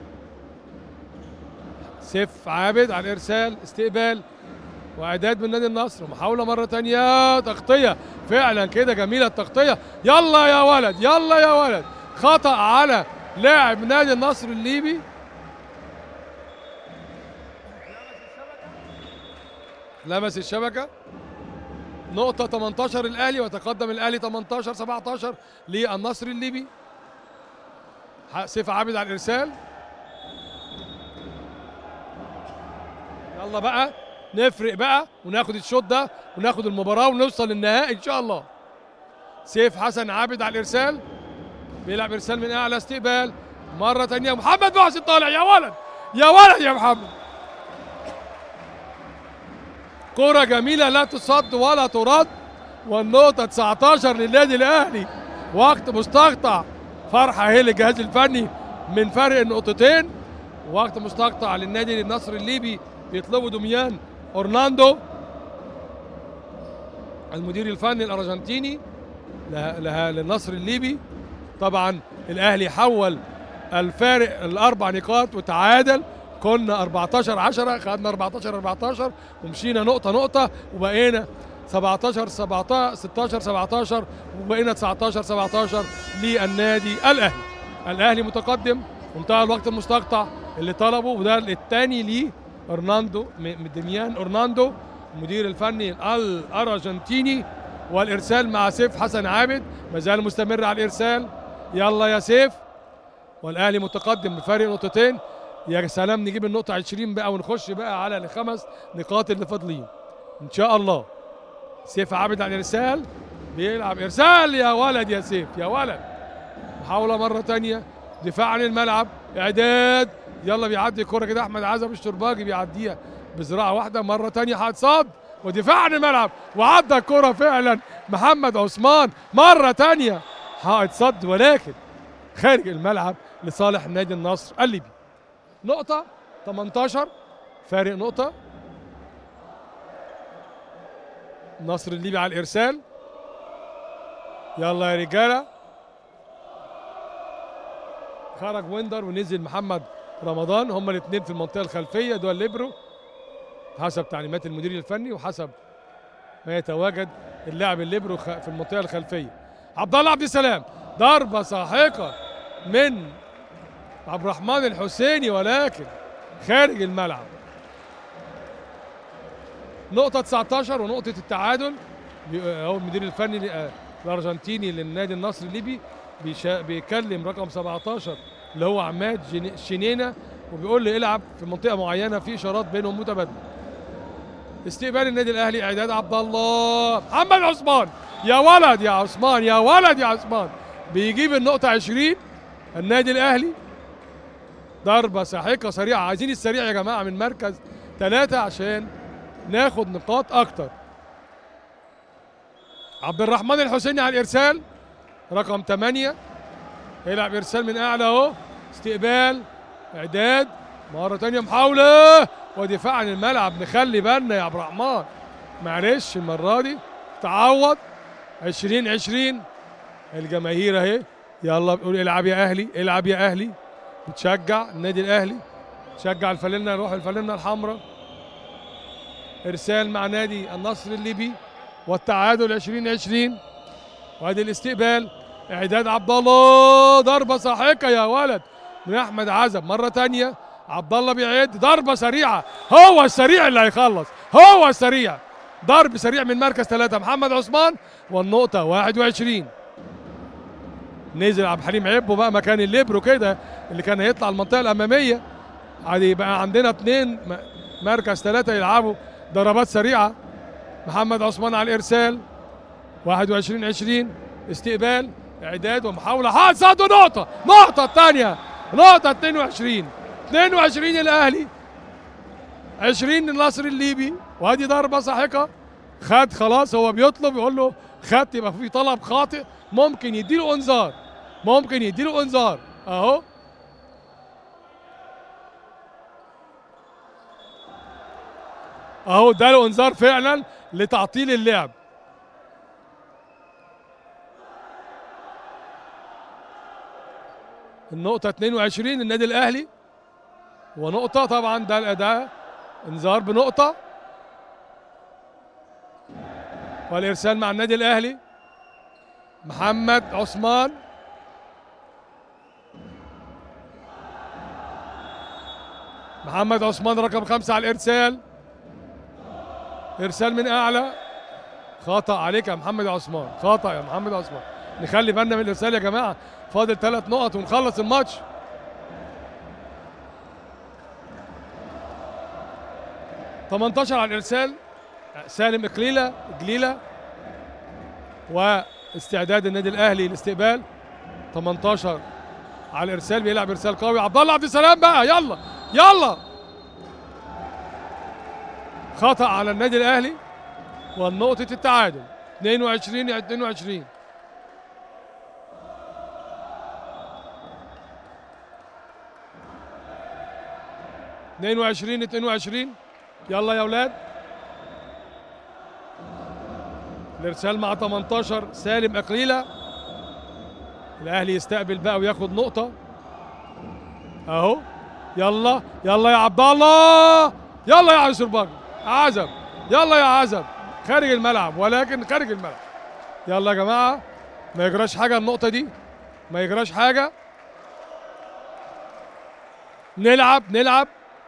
سيف عابد على الارسال استقبال واعداد من نادي النصر محاوله مره تانية تغطيه فعلا كده جميله التغطيه يلا يا ولد يلا يا ولد خطا على لاعب نادي النصر الليبي لمس الشبكه نقطة 18 الأهلي وتقدم الأهلي 18 17 للنصر الليبي سيف عابد على الإرسال يلا بقى نفرق بقى وناخد الشوط ده وناخد المباراة ونوصل للنهائي إن شاء الله سيف حسن عابد على الإرسال بيلعب إرسال من أعلى استقبال مرة تانية محمد محسن طالع يا ولد يا ولد يا محمد كرة جميلة لا تصد ولا ترد والنقطة 19 للنادي الأهلي وقت مستقطع فرحة هي للجهاز الفني من فرق النقطتين وقت مستقطع للنادي النصر الليبي بيطلبوا دميان اورلاندو المدير الفني الارجنتيني لها لها للنصر الليبي طبعا الاهلي حول الفارق الاربع نقاط وتعادل كنا 14 10 خدنا 14 14 ومشينا نقطه نقطه وبقينا 17 17 16 17 وبقينا 19 17 للنادي الاهلي الاهلي متقدم وانتهى الوقت المستقطع اللي طلبه وده الثاني ليه ارناندو م- دميان اورناندو المدير الفني الارجنتيني والارسال مع سيف حسن عابد ما زال مستمر على الارسال يلا يا سيف والاهلي متقدم بفارق نقطتين يا سلام نجيب النقطة 20 بقى ونخش بقى على الخمس نقاط اللي فاضلين ان شاء الله سيف عابد على الارسال بيلعب ارسال يا ولد يا سيف يا ولد محاولة مرة تانية دفاع عن الملعب اعداد يلا بيعدي الكرة كده احمد عزب الشرباجي بيعديها بزراعة واحدة مرة تانية هتصاد ودفاع عن الملعب وعدى الكرة فعلا محمد عثمان مرة تانية هتصد ولكن خارج الملعب لصالح نادي النصر الليبي نقطة 18 فارق نقطة النصر الليبي على الإرسال يلا يا رجالة خرج ويندر ونزل محمد رمضان هما الاثنين في المنطقة الخلفية دول ليبرو حسب تعليمات المدير الفني وحسب ما يتواجد اللاعب الليبرو خ- في المنطقة الخلفية عبد الله عبد السلام ضربة ساحقة من عبد الرحمن الحسيني ولكن خارج الملعب نقطة 19 ونقطة التعادل بي- هو المدير الفني ل- آه، الأرجنتيني للنادي النصر الليبي بيشا- بيكلم رقم 17 اللي هو عماد جن- شنينة وبيقول لي العب في منطقة معينة في إشارات بينهم متبادلة استقبال النادي الأهلي إعداد عبد الله محمد عثمان يا ولد يا عثمان يا ولد يا عثمان بيجيب النقطة 20 النادي الأهلي ضربة ساحقة سريعة عايزين السريع يا جماعة من مركز ثلاثة عشان ناخد نقاط أكتر عبد الرحمن الحسيني على الإرسال رقم 8 يلعب إرسال من أعلى أهو استقبال إعداد مرة تانية محاولة ودفاع عن الملعب نخلي بالنا يا عبد الرحمن معلش المرة دي تعوض 20 20 الجماهير اهي يلا بيقول العب يا اهلي العب يا اهلي بتشجع النادي الاهلي تشجع الفانلة نروح الفانلة الحمراء ارسال مع نادي النصر الليبي والتعادل 20 20 وادي الاستقبال اعداد عبد الله ضربه ساحقه يا ولد من احمد عزب مره تانية عبد الله بيعد ضربه سريعه هو السريع اللي هيخلص هو السريع ضرب سريع من مركز ثلاثة محمد عثمان والنقطة 21 نزل عبد الحليم عبو بقى مكان الليبرو كده اللي كان هيطلع المنطقة الأمامية عادي بقى عندنا اثنين م- مركز ثلاثة يلعبوا ضربات سريعة محمد عثمان على الإرسال 21 20 استقبال إعداد ومحاولة حصد نقطة نقطة الثانية نقطة 22 22 الأهلي 20 النصر الليبي وادي ضربة ساحقة خد خلاص هو بيطلب يقول له خدت يبقى في طلب خاطئ ممكن يديله انذار ممكن يديله انذار اهو اهو اداله انذار فعلا لتعطيل اللعب النقطة 22 النادي الأهلي ونقطة طبعا ده ده انذار بنقطة والإرسال مع النادي الأهلي محمد عثمان محمد عثمان رقم خمسة على الإرسال إرسال من أعلى خطأ عليك يا محمد عثمان خطأ يا محمد عثمان نخلي بالنا من الإرسال يا جماعة فاضل ثلاث نقط ونخلص الماتش تمنتاشر على الإرسال سالم إقليلة جليلة واستعداد النادي الأهلي للاستقبال 18 على الإرسال بيلعب إرسال قوي عبد الله عبد السلام بقى يلا يلا خطأ على النادي الأهلي والنقطة التعادل 22 22 22 22 يلا يا اولاد الارسال مع 18 سالم اقليله الاهلي يستقبل بقى وياخد نقطه اهو يلا يلا يا عبد الله يلا يا عيسر بكر عزب يلا يا عزب خارج الملعب ولكن خارج الملعب يلا يا جماعه ما يجراش حاجه النقطه دي ما يجراش حاجه نلعب نلعب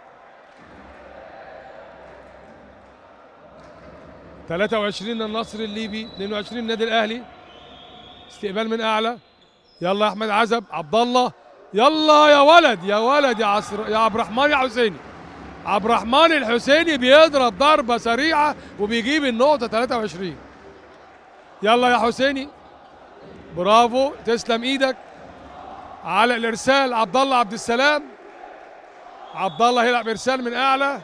23 النصر الليبي 22 النادي الاهلي استقبال من اعلى يلا يا احمد عزب عبد الله يلا يا ولد يا ولد يا عصر يا عبد الرحمن يا حسيني عبد الرحمن الحسيني بيضرب ضربه سريعه وبيجيب النقطه 23 يلا يا حسيني برافو تسلم ايدك على الارسال عبد الله عبد السلام عبد الله هيلعب ارسال من اعلى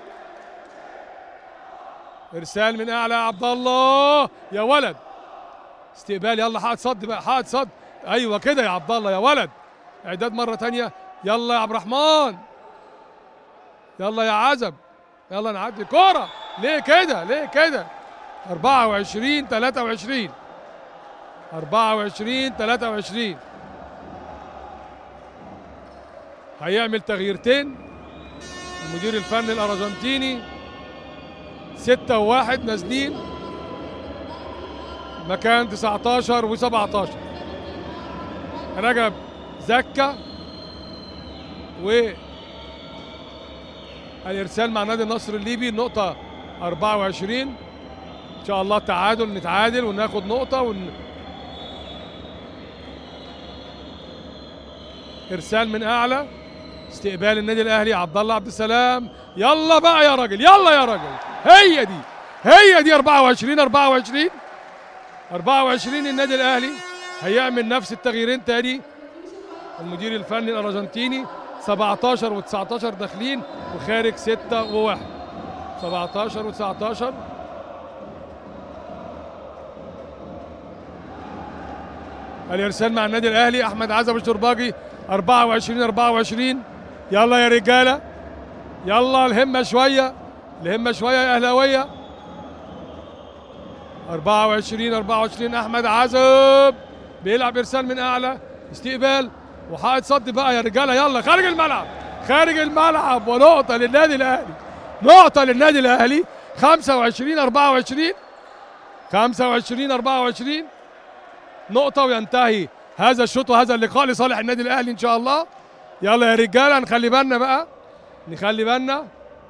ارسال من اعلى عبد الله يا ولد استقبال يلا حائط صد بقى حائط صد ايوه كده يا عبد الله يا ولد اعداد مره تانية يلا يا عبد الرحمن يلا يا عزب يلا نعدي كوره ليه كده ليه كده 24 23 24 23 هيعمل تغييرتين المدير الفني الارجنتيني ستة وواحد نازلين مكان 19 و17 رجب زكا و الارسال مع نادي النصر الليبي النقطة 24 ان شاء الله تعادل نتعادل وناخد نقطة ون... ارسال من اعلى استقبال النادي الاهلي عبد الله عبد السلام يلا بقى يا راجل يلا يا راجل هي دي هي دي 24 24 24 النادي الاهلي هيعمل نفس التغييرين تاني المدير الفني الارجنتيني 17 و19 داخلين وخارج 6 و1 17 و19 الارسال مع النادي الاهلي احمد عزب الشرباجي 24 24 يلا يا رجاله يلا الهمه شويه الهمه شويه يا اهلاويه 24 24 احمد عزب بيلعب ارسال من اعلى استقبال وحائط صد بقى يا رجاله يلا خارج الملعب خارج الملعب ونقطه للنادي الاهلي نقطه للنادي الاهلي 25 24 25 24 نقطه وينتهي هذا الشوط وهذا اللقاء لصالح النادي الاهلي ان شاء الله يلا يا رجاله نخلي بالنا بقى نخلي بالنا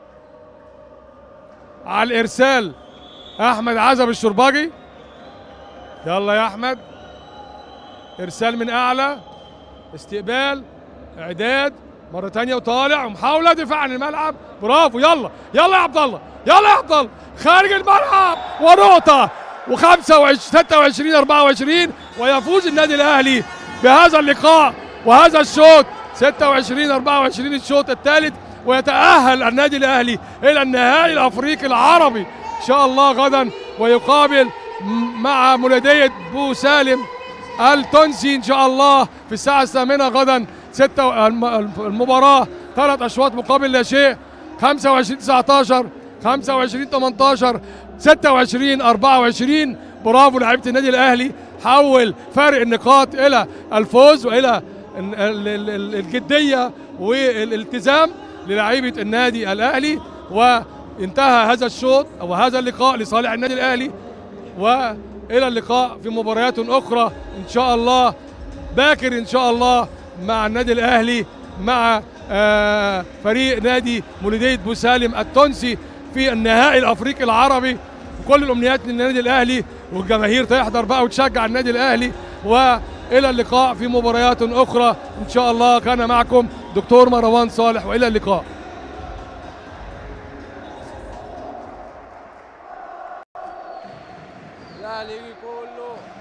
على الارسال احمد عزب الشرباجي يلا يا احمد ارسال من اعلى استقبال اعداد مره تانية وطالع ومحاوله دفاع عن الملعب برافو يلا يلا يا عبد الله يلا يا عبد الله خارج الملعب ونقطه و25 26 24 ويفوز النادي الاهلي بهذا اللقاء وهذا الشوط 26 24 الشوط الثالث ويتأهل النادي الأهلي إلى النهائي الأفريقي العربي إن شاء الله غدا ويقابل مع مولودية بو سالم التونسي إن شاء الله في الساعة الثامنة غدا ستة المباراة ثلاث أشواط مقابل لا شيء 25 19 25 18 26 24 برافو لعيبة النادي الأهلي حول فارق النقاط إلى الفوز وإلى ال- ال- ال- الجديه والالتزام للاعيبه النادي الاهلي وانتهى هذا الشوط او هذا اللقاء لصالح النادي الاهلي والى اللقاء في مباريات اخرى ان شاء الله باكر ان شاء الله مع النادي الاهلي مع آه، فريق نادي مولودية بوسالم التونسي في النهائي الافريقي العربي كل الامنيات للنادي الاهلي والجماهير تحضر بقى وتشجع النادي الاهلي والى اللقاء في مباريات اخرى ان شاء الله كان معكم دكتور مروان صالح والى اللقاء الاهلي كله